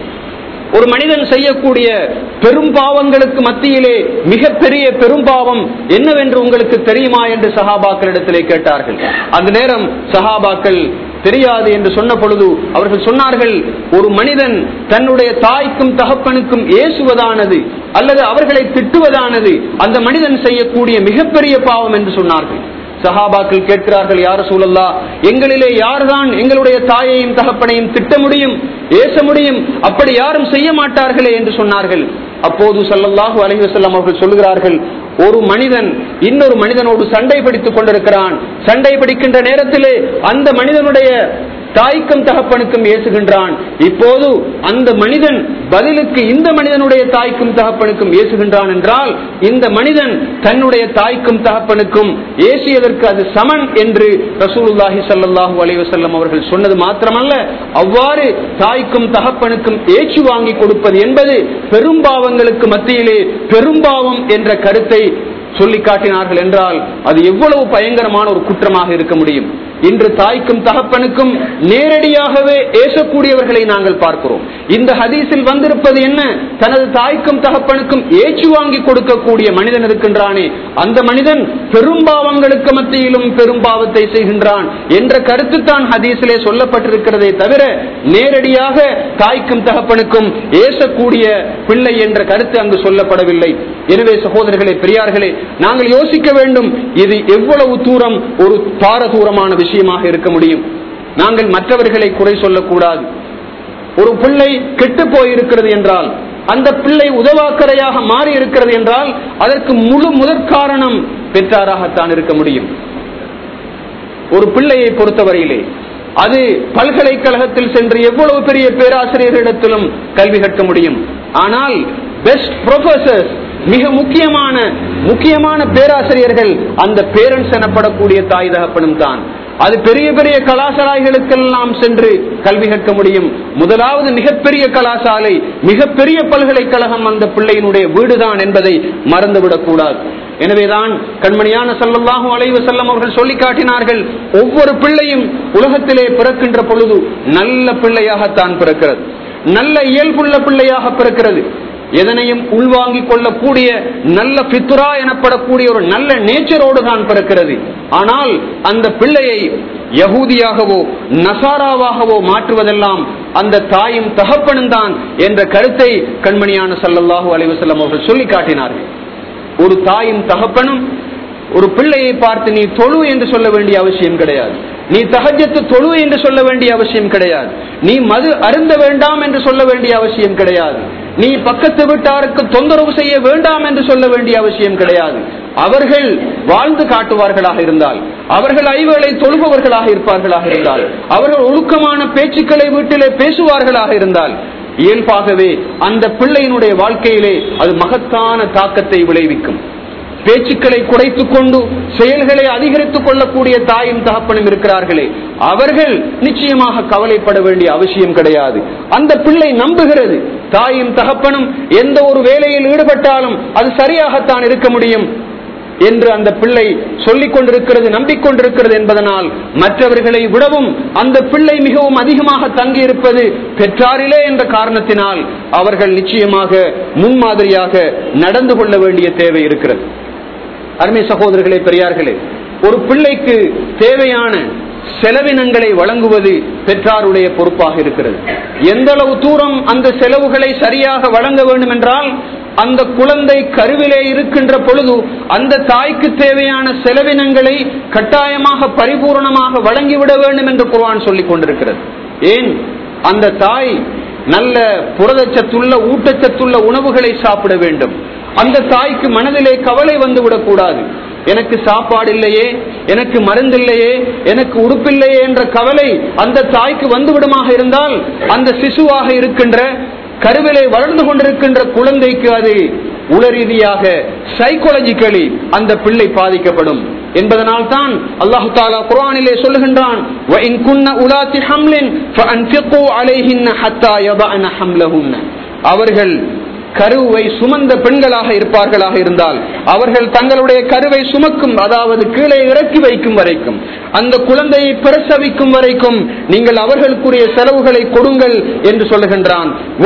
S1: ஒரு மனிதன் செய்யக்கூடிய பெரும் பாவங்களுக்கு மத்தியிலே மிகப்பெரிய பெரும் பாவம் என்னவென்று உங்களுக்கு தெரியுமா என்று சஹாபாக்களிடத்திலே கேட்டார்கள் அந்த நேரம் சஹாபாக்கள் தெரியாது என்று சொன்ன பொழுது அவர்கள் சொன்னார்கள் ஒரு மனிதன் தன்னுடைய தாய்க்கும் தகப்பனுக்கும் ஏசுவதானது அல்லது அவர்களை திட்டுவதானது அந்த மனிதன் செய்யக்கூடிய மிகப்பெரிய பாவம் என்று சொன்னார்கள் சஹாபாக்கள் கேட்கிறார்கள் யார சூழல்லா எங்களிலே யார்தான் எங்களுடைய தாயையும் தகப்பனையும் திட்ட முடியும் ஏச முடியும் அப்படி யாரும் செய்ய மாட்டார்களே என்று சொன்னார்கள் அப்போது சல்லல்லாஹு அலஹி வசல்லாம் அவர்கள் சொல்லுகிறார்கள் ஒரு மனிதன் இன்னொரு மனிதனோடு சண்டை பிடித்துக் கொண்டிருக்கிறான் சண்டை பிடிக்கின்ற நேரத்திலே அந்த மனிதனுடைய தாய்க்கும் தகப்பனுக்கும் ஏசுகின்றான் இப்போது அந்த மனிதன் பதிலுக்கு இந்த மனிதனுடைய தாய்க்கும் தகப்பனுக்கும் ஏசுகின்றான் என்றால் இந்த மனிதன் தன்னுடைய தாய்க்கும் தகப்பனுக்கும் ஏசியதற்கு அது சமன் என்று ரசூலுல்லாஹி சல்லாஹூ அலைவசல்லம் அவர்கள் சொன்னது மாத்திரமல்ல அவ்வாறு தாய்க்கும் தகப்பனுக்கும் ஏச்சு வாங்கி கொடுப்பது என்பது பெரும்பாவங்களுக்கு மத்தியிலே பெரும்பாவம் என்ற கருத்தை சொல்லி காட்டினார்கள் என்றால் அது எவ்வளவு பயங்கரமான ஒரு குற்றமாக இருக்க முடியும் இன்று தாய்க்கும் தகப்பனுக்கும் நேரடியாகவே ஏசக்கூடியவர்களை நாங்கள் பார்க்கிறோம் இந்த ஹதீஸில் வந்திருப்பது என்ன தனது தாய்க்கும் தகப்பனுக்கும் ஏச்சு வாங்கி கொடுக்கக்கூடிய மனிதன் இருக்கின்றானே அந்த மனிதன் பெரும்பாவங்களுக்கு மத்தியிலும் பெரும்பாவத்தை செய்கின்றான் என்ற கருத்து தான் ஹதீஸிலே சொல்லப்பட்டிருக்கிறதே தவிர நேரடியாக தாய்க்கும் தகப்பனுக்கும் ஏசக்கூடிய பிள்ளை என்ற கருத்து அங்கு சொல்லப்படவில்லை எனவே சகோதரர்களே பெரியார்களே நாங்கள் யோசிக்க வேண்டும் இது எவ்வளவு தூரம் ஒரு பாரதூரமான விஷயமாக இருக்க முடியும் நாங்கள் மற்றவர்களை குறை சொல்லக்கூடாது ஒரு பிள்ளை கெட்டு போயிருக்கிறது என்றால் அந்த பிள்ளை உதவாக்கரையாக மாறி இருக்கிறது என்றால் அதற்கு முழு முதற் காரணம் பெற்றாராகத்தான் இருக்க முடியும் ஒரு பிள்ளையை பொறுத்தவரையிலே அது பல்கலைக்கழகத்தில் சென்று எவ்வளவு பெரிய பேராசிரியர்களிடத்திலும் கல்வி கற்க முடியும் ஆனால் பெஸ்ட் ப்ரொஃபசர்ஸ் மிக முக்கியமான முக்கியமான பேராசிரியர்கள் அந்த பேரண்ட்ஸ் எனப்படக்கூடிய தாய் தகப்பனும் தான் அது பெரிய பெரிய கலாசாலைகளுக்கெல்லாம் சென்று கல்வி கற்க முடியும் முதலாவது மிகப்பெரிய கலாசாலை மிகப்பெரிய பல்கலைக்கழகம் அந்த பிள்ளையினுடைய வீடுதான் என்பதை மறந்துவிடக் கூடாது எனவேதான் கண்மணியான சல்லல்லாஹு அலைவு செல்லம் அவர்கள் சொல்லி காட்டினார்கள் ஒவ்வொரு பிள்ளையும் உலகத்திலே பிறக்கின்ற பொழுது நல்ல பிள்ளையாகத்தான் பிறக்கிறது நல்ல இயல்புள்ள பிள்ளையாக பிறக்கிறது எதனையும் உள்வாங்கிக் கொள்ளக்கூடிய நல்ல பித்துரா எனப்படக்கூடிய ஒரு நல்ல நேச்சரோடு தான் பிறக்கிறது ஆனால் அந்த பிள்ளையை யகூதியாகவோ நசாராவாகவோ மாற்றுவதெல்லாம் அந்த தாயும் தகப்பனும் தான் என்ற கருத்தை கண்மணியான சல்லல்லாஹு அலைவசல்லம் அவர்கள் சொல்லி காட்டினார்கள் ஒரு தாயும் தகப்பனும் ஒரு பிள்ளையை பார்த்து நீ தொழு என்று சொல்ல வேண்டிய அவசியம் கிடையாது நீ தகஜத்து தொழு என்று சொல்ல வேண்டிய அவசியம் கிடையாது நீ மது அருந்த வேண்டாம் என்று சொல்ல வேண்டிய அவசியம் கிடையாது நீ பக்கத்து வீட்டாருக்கு தொந்தரவு செய்ய வேண்டாம் என்று சொல்ல வேண்டிய அவசியம் கிடையாது அவர்கள் வாழ்ந்து காட்டுவார்களாக இருந்தால் அவர்கள் ஐவேளை தொழுபவர்களாக இருப்பார்களாக இருந்தால் அவர்கள் ஒழுக்கமான பேச்சுக்களை வீட்டிலே பேசுவார்களாக இருந்தால் இயல்பாகவே அந்த பிள்ளையினுடைய வாழ்க்கையிலே அது மகத்தான தாக்கத்தை விளைவிக்கும் பேச்சுக்களை குறைத்துக் கொண்டு செயல்களை அதிகரித்துக் கொள்ளக்கூடிய தாயும் தகப்பனும் இருக்கிறார்களே அவர்கள் நிச்சயமாக கவலைப்பட வேண்டிய அவசியம் கிடையாது அந்த பிள்ளை நம்புகிறது தாயும் தகப்பனும் எந்த ஒரு வேலையில் ஈடுபட்டாலும் அது சரியாகத்தான் இருக்க முடியும் என்று அந்த பிள்ளை சொல்லிக் கொண்டிருக்கிறது நம்பிக்கொண்டிருக்கிறது என்பதனால் மற்றவர்களை விடவும் அந்த பிள்ளை மிகவும் அதிகமாக தங்கியிருப்பது பெற்றாரிலே என்ற காரணத்தினால் அவர்கள் நிச்சயமாக முன்மாதிரியாக நடந்து கொள்ள வேண்டிய தேவை இருக்கிறது அருமை சகோதரர்களே பெரியார்களே ஒரு பிள்ளைக்கு தேவையான செலவினங்களை வழங்குவது பெற்றாருடைய பொறுப்பாக இருக்கிறது எந்த அளவு தூரம் அந்த செலவுகளை சரியாக வழங்க வேண்டும் என்றால் அந்த குழந்தை கருவிலே இருக்கின்ற பொழுது அந்த தாய்க்கு தேவையான செலவினங்களை கட்டாயமாக பரிபூர்ணமாக வழங்கிவிட வேண்டும் என்று குர்ஆன் சொல்லிக் கொண்டிருக்கிறது ஏன் அந்த தாய் நல்ல புரதச்சத்துள்ள ஊட்டச்சத்துள்ள உணவுகளை சாப்பிட வேண்டும் அந்த தாய்க்கு மனதிலே கவலை வந்து விடக்கூடாது எனக்கு சாப்பாடு இல்லையே எனக்கு மருந்தில்லையே எனக்கு உடுப்பில்லையே என்ற கவலை அந்த தாய்க்கு வந்துவிடுமாக இருந்தால் அந்த சிசுவாக இருக்கின்ற கருவிலை வளர்ந்து கொண்டிருக்கின்ற குழந்தைக்கு அது உளரீதியாக சைக்காலஜிக்கலி அந்த பிள்ளை பாதிக்கப்படும் என்பதனால் தான் அல்லாஹு தாலா குரானிலே சொல்லுகின்றான் وَإِن كُنَّ أُولَاتِ حَمْلٍ فَأَنفِقُوا عَلَيْهِنَّ حَتَّى يَضَعْنَ حَمْلَهُنَّ அவர்கள் கருவை சுமந்த பெண்களாக இருப்பார்களாக இருந்தால் அவர்கள் தங்களுடைய கருவை சுமக்கும் அதாவது கீழே இறக்கி வைக்கும் வரைக்கும் அந்த குழந்தையை பிரசவிக்கும் வரைக்கும் நீங்கள் அவர்களுக்குரிய செலவுகளை கொடுங்கள் என்று சொல்லுகின்றான்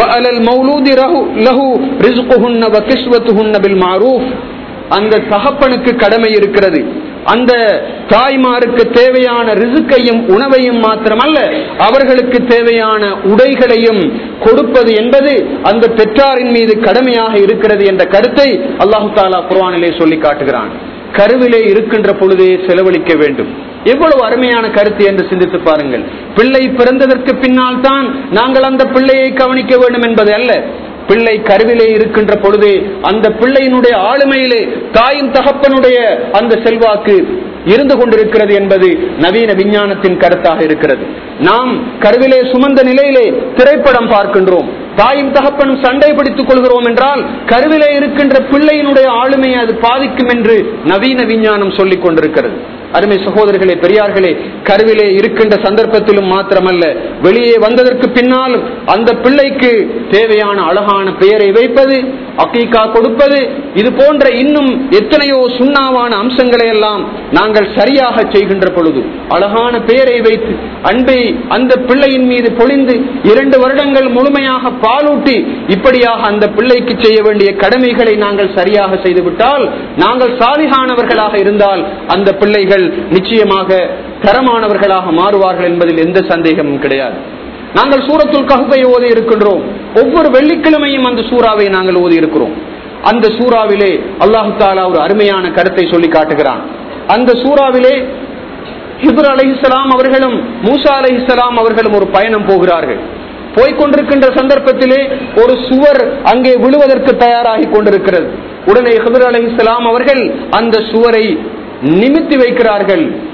S1: அந்த தகப்பனுக்கு கடமை இருக்கிறது அந்த தாய்மாருக்கு தேவையான ரிசுக்கையும் உணவையும் மாத்திரமல்ல அவர்களுக்கு தேவையான உடைகளையும் கொடுப்பது என்பது அந்த பெற்றாரின் மீது கடமையாக இருக்கிறது என்ற கருத்தை அல்லாஹு தாலா குர்வானிலே சொல்லி காட்டுகிறான் கருவிலே இருக்கின்ற பொழுதே செலவழிக்க வேண்டும் எவ்வளவு அருமையான கருத்து என்று சிந்தித்து பாருங்கள் பிள்ளை பிறந்ததற்கு பின்னால் தான் நாங்கள் அந்த பிள்ளையை கவனிக்க வேண்டும் என்பது அல்ல பிள்ளை கருவிலே இருக்கின்ற பொழுதே அந்த பிள்ளையினுடைய ஆளுமையிலே தாயின் தகப்பனுடைய அந்த செல்வாக்கு இருந்து கொண்டிருக்கிறது என்பது நவீன விஞ்ஞானத்தின் கருத்தாக இருக்கிறது நாம் கருவிலே சுமந்த நிலையிலே திரைப்படம் பார்க்கின்றோம் தாயும் தகப்பனும் சண்டை பிடித்துக் கொள்கிறோம் என்றால் கருவிலே இருக்கின்ற பிள்ளையினுடைய ஆளுமையை அது பாதிக்கும் என்று நவீன விஞ்ஞானம் சொல்லிக் கொண்டிருக்கிறது அருமை சகோதரர்களே பெரியார்களே கருவிலே இருக்கின்ற சந்தர்ப்பத்திலும் மாத்திரமல்ல வெளியே வந்ததற்கு பின்னாலும் அந்த பிள்ளைக்கு தேவையான அழகான பெயரை வைப்பது அக்கீக்கா கொடுப்பது இது போன்ற இன்னும் எத்தனையோ சுண்ணாவான அம்சங்களை எல்லாம் நாங்கள் சரியாக செய்கின்ற பொழுது அழகான பெயரை வைத்து அன்பை அந்த பிள்ளையின் மீது பொழிந்து இரண்டு வருடங்கள் முழுமையாக பாலூட்டி இப்படியாக அந்த பிள்ளைக்கு செய்ய வேண்டிய கடமைகளை நாங்கள் சரியாக செய்துவிட்டால் நாங்கள் சாலிகானவர்களாக இருந்தால் அந்த பிள்ளைகள் நிச்சயமாக தரமானவர்களாக மாறுவார்கள் என்பதில் எந்த சந்தேகமும் கிடையாது நாங்கள் சூரத்துல் கஹுபை ஓதி இருக்கின்றோம் ஒவ்வொரு வெள்ளிக்கிழமையும் அந்த சூறாவை நாங்கள் ஓதி இருக்கிறோம் அந்த சூறாவிலே அல்லாஹு தாலா ஒரு அருமையான கருத்தை சொல்லி காட்டுகிறான் அந்த சூறாவிலே ஹிபர் அலிஹலாம் அவர்களும் மூசா அலிஹலாம் அவர்களும் ஒரு பயணம் போகிறார்கள் போய்கொண்டிருக்கின்ற சந்தர்ப்பத்திலே ஒரு சுவர் அங்கே விழுவதற்கு தயாராகி கொண்டிருக்கிறது உடனே ஹிபர் அலிஹலாம் அவர்கள் அந்த சுவரை நிமித்தி வைக்கிறார்கள்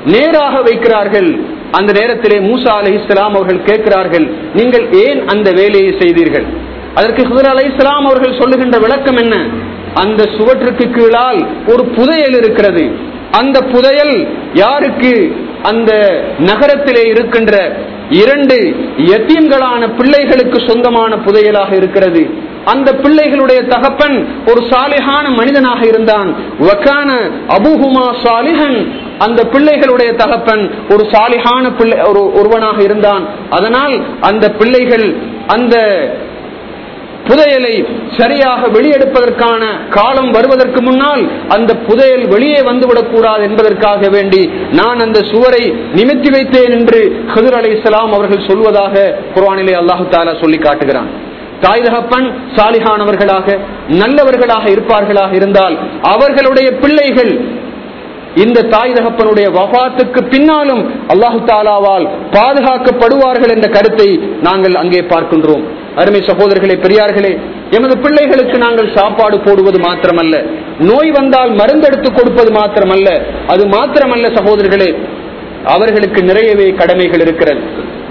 S1: நேராக வைக்கிறார்கள் அந்த நேரத்திலே மூசா அலை இஸ்லாம் அவர்கள் கேட்கிறார்கள் நீங்கள் ஏன் அந்த வேலையை செய்தீர்கள் அதற்கு ஹுதர் அலை இஸ்லாம் அவர்கள் சொல்லுகின்ற விளக்கம் என்ன அந்த சுவற்றுக்கு கீழால் ஒரு புதையல் இருக்கிறது அந்த புதையல் யாருக்கு அந்த நகரத்திலே இருக்கின்ற இரண்டு யத்தீம்களான பிள்ளைகளுக்கு சொந்தமான புதையலாக இருக்கிறது அந்த பிள்ளைகளுடைய தகப்பன் ஒரு சாலிகான மனிதனாக இருந்தான் வக்கான அபுஹுமா சாலிஹன் அந்த பிள்ளைகளுடைய தகப்பன் ஒரு சாலிகான பிள்ளை ஒரு ஒருவனாக இருந்தான் அதனால் அந்த பிள்ளைகள் அந்த புதையலை சரியாக வெளியெடுப்பதற்கான காலம் வருவதற்கு முன்னால் அந்த புதையல் வெளியே வந்துவிடக் கூடாது என்பதற்காக வேண்டி நான் அந்த சுவரை நிமித்தி வைத்தேன் என்று ஹதுர் அலி இஸ்லாம் அவர்கள் சொல்வதாக குர்ஆனிலே அல்லாஹு தாலா சொல்லி காட்டுகிறான் தாய் தகப்பன் சாலிகானவர்களாக நல்லவர்களாக இருப்பார்களாக இருந்தால் அவர்களுடைய பிள்ளைகள் இந்த தாய் தகப்பனுடைய வபாத்துக்கு பின்னாலும் அல்லாஹு தாலாவால் பாதுகாக்கப்படுவார்கள் என்ற கருத்தை நாங்கள் அங்கே பார்க்கின்றோம் அருமை சகோதரர்களே பெரியார்களே எமது பிள்ளைகளுக்கு நாங்கள் சாப்பாடு போடுவது மாத்திரமல்ல நோய் வந்தால் மருந்தெடுத்து கொடுப்பது மாத்திரமல்ல அது மாத்திரமல்ல சகோதரர்களே அவர்களுக்கு நிறையவே கடமைகள் இருக்கிறது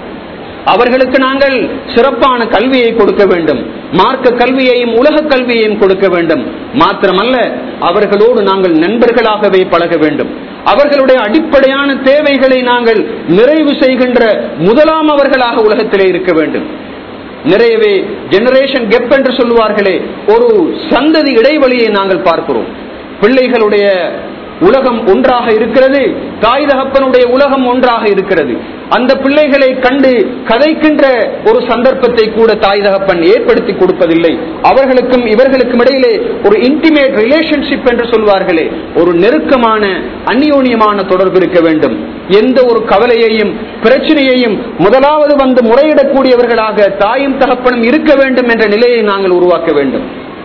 S1: அவர்களுக்கு நாங்கள் சிறப்பான கல்வியை கொடுக்க வேண்டும் மார்க்க கல்வியையும் உலக கல்வியையும் கொடுக்க வேண்டும் மாத்திரமல்ல அவர்களோடு நாங்கள் நண்பர்களாகவே பழக வேண்டும் அவர்களுடைய அடிப்படையான தேவைகளை நாங்கள் நிறைவு செய்கின்ற முதலாம் அவர்களாக உலகத்திலே இருக்க வேண்டும் நிறையவே ஜெனரேஷன் கெப் என்று சொல்லுவார்களே ஒரு சந்ததி இடைவெளியை நாங்கள் பார்க்கிறோம் பிள்ளைகளுடைய உலகம் ஒன்றாக இருக்கிறது தாய் தகப்பனுடைய உலகம் ஒன்றாக இருக்கிறது அந்த பிள்ளைகளை கண்டு கதைக்கின்ற ஒரு சந்தர்ப்பத்தை கூட தாய் தகப்பன் ஏற்படுத்தி கொடுப்பதில்லை அவர்களுக்கும் இவர்களுக்கும் இடையிலே ஒரு இன்டிமேட் ரிலேஷன்ஷிப் என்று சொல்வார்களே ஒரு நெருக்கமான அந்யோன்யமான தொடர்பு இருக்க வேண்டும் எந்த ஒரு கவலையையும் பிரச்சனையையும் முதலாவது வந்து முறையிடக்கூடியவர்களாக தாயும் தகப்பனும் இருக்க வேண்டும் என்ற நிலையை நாங்கள் உருவாக்க வேண்டும்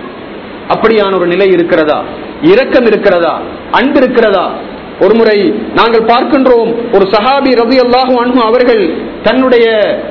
S1: அப்படியான ஒரு நிலை இருக்கிறதா இரக்கம் இருக்கிறதா அன்பு இருக்கிறதா ஒரு முறை நாங்கள் பார்க்கின்றோம் ஒரு சஹாபி ரவி அல்லாஹூ அன்பு அவர்கள் தன்னுடைய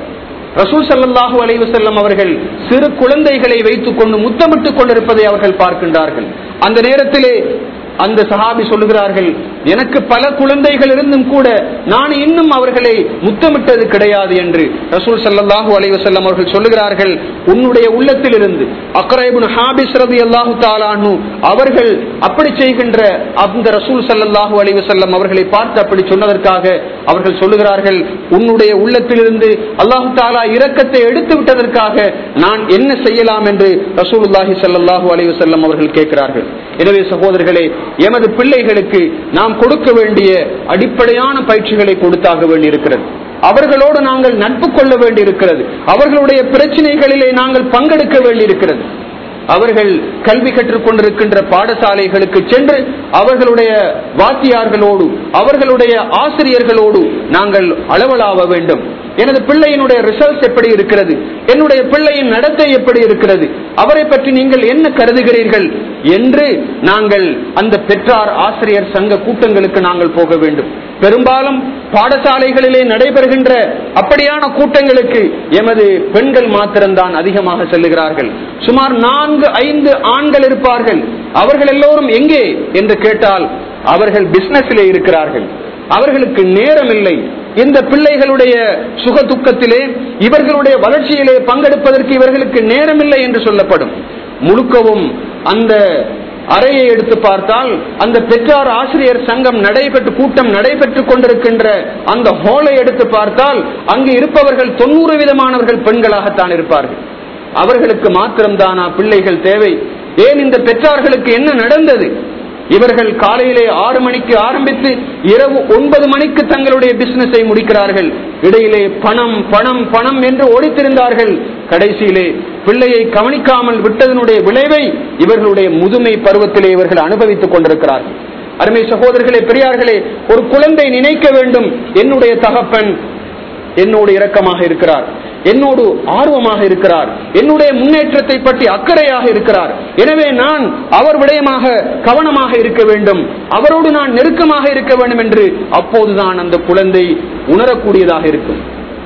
S1: ரசூல் சல்லாஹூ அலைவு செல்லம் அவர்கள் சிறு குழந்தைகளை வைத்துக் கொண்டு முத்தமிட்டுக் கொண்டிருப்பதை அவர்கள் பார்க்கின்றார்கள் அந்த நேரத்திலே அந்த சஹாபி சொல்லுகிறார்கள் எனக்கு பல குழந்தைகள் இருந்தும் கூட நான் இன்னும் அவர்களை முத்தமிட்டது கிடையாது என்று ரசூல் சல்லாஹூ அலைவசல்லம் அவர்கள் சொல்லுகிறார்கள் உன்னுடைய உள்ளத்தில் இருந்து அக்ரைபுன் ஹாபிஸ் ரதி அல்லாஹு தாலானு அவர்கள் அப்படி செய்கின்ற அந்த ரசூல் சல்லாஹூ அலைவசல்லம் அவர்களை பார்த்து அப்படி சொன்னதற்காக அவர்கள் சொல்லுகிறார்கள் உன்னுடைய உள்ளத்திலிருந்து அல்லாஹு தாலா இரக்கத்தை எடுத்து விட்டதற்காக நான் என்ன செய்யலாம் என்று ரசூலுல்லாஹி சல்லாஹூ அலைவசல்லம் அவர்கள் கேட்கிறார்கள் எனவே சகோதரர்களே எமது பிள்ளைகளுக்கு நாம் கொடுக்க வேண்டிய அடிப்படையான பயிற்சிகளை கொடுத்தாக வேண்டியிருக்கிறது அவர்களோடு நாங்கள் நட்பு கொள்ள வேண்டியிருக்கிறது அவர்களுடைய பிரச்சனைகளிலே நாங்கள் பங்கெடுக்க வேண்டியிருக்கிறது அவர்கள் கல்வி கற்றுக் கொண்டிருக்கின்ற பாடசாலைகளுக்கு சென்று அவர்களுடைய வாத்தியார்களோடு அவர்களுடைய ஆசிரியர்களோடு நாங்கள் அளவலாவ வேண்டும் எனது பிள்ளையினுடைய ரிசல்ட் எப்படி இருக்கிறது என்னுடைய பிள்ளையின் நடத்தை எப்படி இருக்கிறது அவரை பற்றி நீங்கள் என்ன கருதுகிறீர்கள் என்று நாங்கள் அந்த பெற்றார் ஆசிரியர் சங்க கூட்டங்களுக்கு நாங்கள் போக வேண்டும் பெரும்பாலும் பாடசாலைகளிலே நடைபெறுகின்ற அப்படியான கூட்டங்களுக்கு எமது பெண்கள் மாத்திரம்தான் அதிகமாக செல்லுகிறார்கள் சுமார் நான்கு ஐந்து ஆண்கள் இருப்பார்கள் அவர்கள் எல்லோரும் எங்கே என்று கேட்டால் அவர்கள் பிசினஸிலே இருக்கிறார்கள் அவர்களுக்கு நேரம் இல்லை இந்த பிள்ளைகளுடைய சுக துக்கத்திலே இவர்களுடைய வளர்ச்சியிலே பங்கெடுப்பதற்கு இவர்களுக்கு நேரமில்லை என்று சொல்லப்படும் முழுக்கவும் அந்த அறையை எடுத்து பார்த்தால் அந்த பெற்றார் ஆசிரியர் சங்கம் நடைபெற்று கூட்டம் நடைபெற்றுக் கொண்டிருக்கின்ற அந்த ஹோலை எடுத்து பார்த்தால் அங்கு இருப்பவர்கள் தொண்ணூறு விதமானவர்கள் பெண்களாகத்தான் இருப்பார்கள் அவர்களுக்கு மாத்திரம்தானா பிள்ளைகள் தேவை ஏன் இந்த பெற்றார்களுக்கு என்ன நடந்தது இவர்கள் காலையிலே ஆறு மணிக்கு ஆரம்பித்து இரவு ஒன்பது மணிக்கு தங்களுடைய பிசினஸை முடிக்கிறார்கள் இடையிலே பணம் பணம் பணம் என்று ஓடித்திருந்தார்கள் கடைசியிலே பிள்ளையை கவனிக்காமல் விட்டதனுடைய விளைவை இவர்களுடைய முதுமை பருவத்திலே இவர்கள் அனுபவித்துக் கொண்டிருக்கிறார்கள் அருமை சகோதரர்களே பெரியார்களே ஒரு குழந்தை நினைக்க வேண்டும் என்னுடைய தகப்பன் என்னோடு இரக்கமாக இருக்கிறார் என்னோடு ஆர்வமாக இருக்கிறார் என்னுடைய முன்னேற்றத்தை பற்றி அக்கறையாக இருக்கிறார் எனவே நான் அவர் விடயமாக கவனமாக இருக்க வேண்டும் அவரோடு நான் நெருக்கமாக இருக்க வேண்டும் என்று அப்போதுதான் அந்த குழந்தை உணரக்கூடியதாக இருக்கும்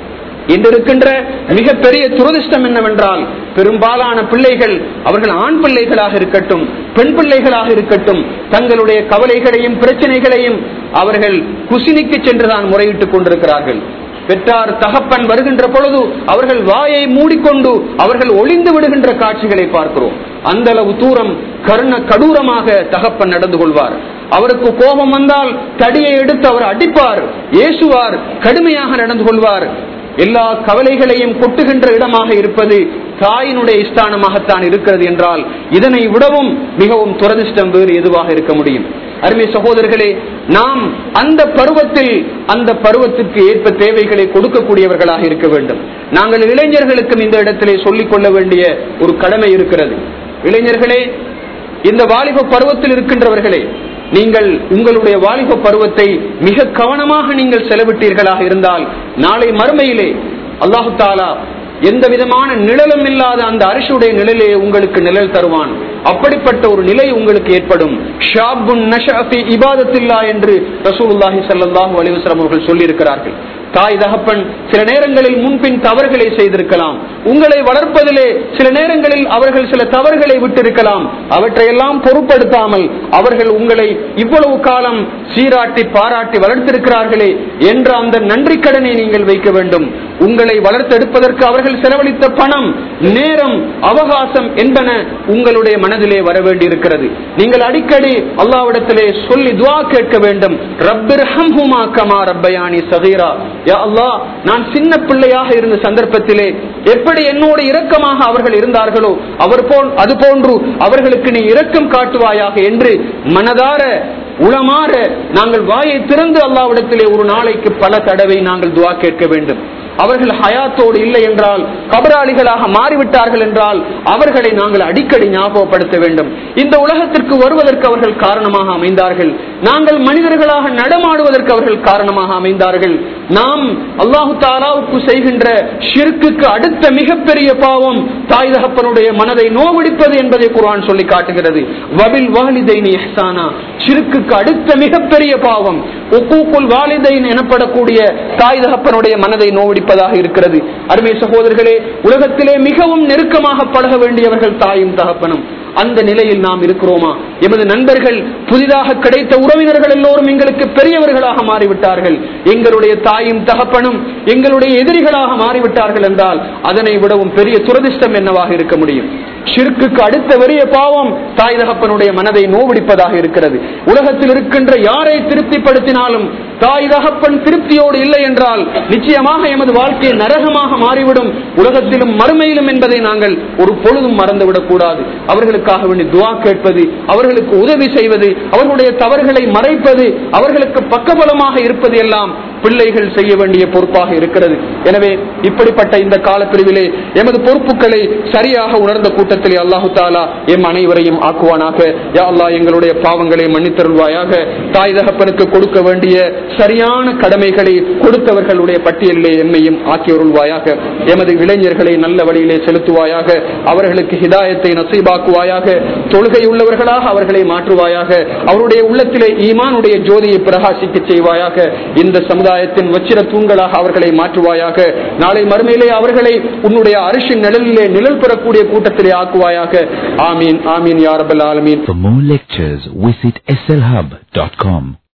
S1: இன்று இருக்கின்ற மிகப்பெரிய துரதிர்ஷ்டம் என்னவென்றால் பெரும்பாலான பிள்ளைகள் அவர்கள் ஆண் பிள்ளைகளாக இருக்கட்டும் பெண் பிள்ளைகளாக இருக்கட்டும் தங்களுடைய கவலைகளையும் பிரச்சனைகளையும் அவர்கள் குசினிக்கு சென்றுதான் முறையிட்டுக் கொண்டிருக்கிறார்கள் பெற்றார் தகப்பன் வருகின்ற பொழுது அவர்கள் வாயை மூடிக்கொண்டு அவர்கள் ஒளிந்து விடுகின்ற காட்சிகளை பார்க்கிறோம் அந்த அளவு தூரம் கருண கடூரமாக தகப்பன் நடந்து கொள்வார் அவருக்கு கோபம் வந்தால் தடியை எடுத்து அவர் அடிப்பார் ஏசுவார் கடுமையாக நடந்து கொள்வார் எல்லா கவலைகளையும் கொட்டுகின்ற இடமாக இருப்பது தாயினுடைய ஸ்தானமாகத்தான் இருக்கிறது என்றால் இதனை விடவும் மிகவும் துரதிர்ஷ்டம் வேறு எதுவாக இருக்க முடியும் அருமை சகோதரர்களே நாம் அந்த பருவத்தில் அந்த பருவத்திற்கு ஏற்ப தேவைகளை கொடுக்கக்கூடியவர்களாக இருக்க வேண்டும் நாங்கள் இளைஞர்களுக்கும் இந்த இடத்திலே சொல்லிக் கொள்ள வேண்டிய ஒரு கடமை இருக்கிறது இளைஞர்களே இந்த வாலிப பருவத்தில் இருக்கின்றவர்களே நீங்கள் உங்களுடைய வாலிப பருவத்தை மிக கவனமாக நீங்கள் செலவிட்டீர்களாக இருந்தால் நாளை மறுமையிலே அல்லாஹு தாலா எந்த விதமான நிழலும் இல்லாத அந்த அரிசுடைய நிழலே உங்களுக்கு நிழல் தருவான் அப்படிப்பட்ட ஒரு நிலை உங்களுக்கு ஏற்படும் ஷாபுன் நஷாஃபி இபாதத்தில்லா என்று ரசூலுல்லாஹி ஸல்லல்லாஹு அலைஹி வஸல்லம் அவர்கள் சொல்லியிருக்கிறார்கள் தாய் தகப்பன் சில நேரங்களில் முன்பின் தவறுகளை செய்திருக்கலாம் உங்களை வளர்ப்பதிலே சில நேரங்களில் அவர்கள் சில தவறுகளை விட்டிருக்கலாம் அவற்றையெல்லாம் பொருட்படுத்தாமல் அவர்கள் உங்களை இவ்வளவு காலம் சீராட்டி பாராட்டி வளர்த்திருக்கிறார்களே என்ற அந்த நன்றி கடனை நீங்கள் வைக்க வேண்டும் உங்களை வளர்த்தெடுப்பதற்கு அவர்கள் செலவழித்த பணம் நேரம் அவகாசம் என்பன உங்களுடைய மனதிலே வர வேண்டியிருக்கிறது நீங்கள் அடிக்கடி அல்லாவிடத்திலே சொல்லி துவா கேட்க வேண்டும் ரப்பிர் ஹம்ஹுமா கமா ரப்பயானி சகீரா யா அல்லாஹ் நான் சின்ன பிள்ளையாக இருந்த சந்தர்ப்பத்திலே எப்படி என்னோடு இரக்கமாக அவர்கள் இருந்தார்களோ அவர் போல் அது போன்று அவர்களுக்கு நீ இரக்கம் காட்டுவாயாக என்று மனதார உளமாற நாங்கள் வாயை திறந்து அல்லாவிடத்திலே ஒரு நாளைக்கு பல தடவை நாங்கள் துவா கேட்க வேண்டும் அவர்கள் ஹயாத்தோடு இல்லை என்றால் கபராளிகளாக மாறிவிட்டார்கள் என்றால் அவர்களை நாங்கள் அடிக்கடி ஞாபகப்படுத்த வேண்டும் இந்த உலகத்திற்கு வருவதற்கு அவர்கள் காரணமாக அமைந்தார்கள் நாங்கள் மனிதர்களாக நடமாடுவதற்கு அவர்கள் காரணமாக அமைந்தார்கள் நாம் அல்லாஹு தாலாவுக்கு செய்கின்ற ஷிர்க்குக்கு அடுத்த மிகப்பெரிய பாவம் தாய் தகப்பனுடைய மனதை நோவடிப்பது என்பதை குர்ஆன் சொல்லி காட்டுகிறது வபில் வாலிதைனி இஹ்சானா ஷிர்க்குக்கு அடுத்த மிகப்பெரிய பாவம் உக்கூக்குல் வாலிதைன் எனப்படக்கூடிய தாய் தகப்பனுடைய மனதை நோவடிப்பதாக இருக்கிறது அருமை சகோதரர்களே உலகத்திலே மிகவும் நெருக்கமாக பழக வேண்டியவர்கள் தாயும் தகப்பனும் அந்த நிலையில் நாம் இருக்கிறோமா எமது நண்பர்கள் புதிதாக கிடைத்த உறவினர்கள் எல்லோரும் எங்களுக்கு பெரியவர்களாக மாறிவிட்டார்கள் எங்களுடைய தாயும் தகப்பனும் எங்களுடைய எதிரிகளாக மாறிவிட்டார்கள் என்றால் அதனை விடவும் பெரிய துரதிர்ஷ்டம் என்னவாக இருக்க முடியும் ஷிர்க்குக்கு அடுத்த பெரிய பாவம் தாய் தகப்பனுடைய மனதை நோவடிப்பதாக இருக்கிறது உலகத்தில் இருக்கின்ற யாரை திருப்திப்படுத்தினாலும் தாய் தகப்பன் திருப்தியோடு இல்லை என்றால் நிச்சயமாக எமது வாழ்க்கை நரகமாக மாறிவிடும் உலகத்திலும் மறுமையிலும் என்பதை நாங்கள் ஒரு பொழுதும் மறந்துவிடக் கூடாது அவர்களுக்காக வேண்டி துவா கேட்பது அவர்களுக்கு உதவி செய்வது அவர்களுடைய தவறுகளை மறைப்பது அவர்களுக்கு பக்கபலமாக இருப்பது எல்லாம் பிள்ளைகள் செய்ய வேண்டிய பொறுப்பாக இருக்கிறது எனவே இப்படிப்பட்ட இந்த காலப்பிரிவிலே எமது பொறுப்புகளை சரியாக உணர்ந்த கூட்டத்திலே அல்லாஹு தாலா எம் அனைவரையும் ஆக்குவானாக யா அல்லாஹ் எங்களுடைய பாவங்களை மன்னித்தருள்வாயாக தாய் தகப்பனுக்கு கொடுக்க வேண்டிய சரியான கடமைகளை கொடுத்தவர்களுடைய பட்டியலிலே எம்மையும் ஆக்கியருள்வாயாக எமது இளைஞர்களை நல்ல வழியிலே செலுத்துவாயாக அவர்களுக்கு ஹிதாயத்தை நசீபாக்குவாயாக தொழுகை உள்ளவர்களாக அவர்களை மாற்றுவாயாக அவருடைய உள்ளத்திலே ஈமானுடைய ஜோதியை பிரகாசிக்க செய்வாயாக இந்த சமுதாயத்தின் வச்சிர தூண்களாக அவர்களை மாற்றுவாயாக நாளை மறுமையிலே அவர்களை உன்னுடைய அரிசின் நிழலிலே நிழல் பெறக்கூடிய கூட்டத்திலே ஆக்குவாயாக ஆமீன் ஆமீன் யாரபல் ஆலமீன்
S2: For more lectures, visit slhub.com.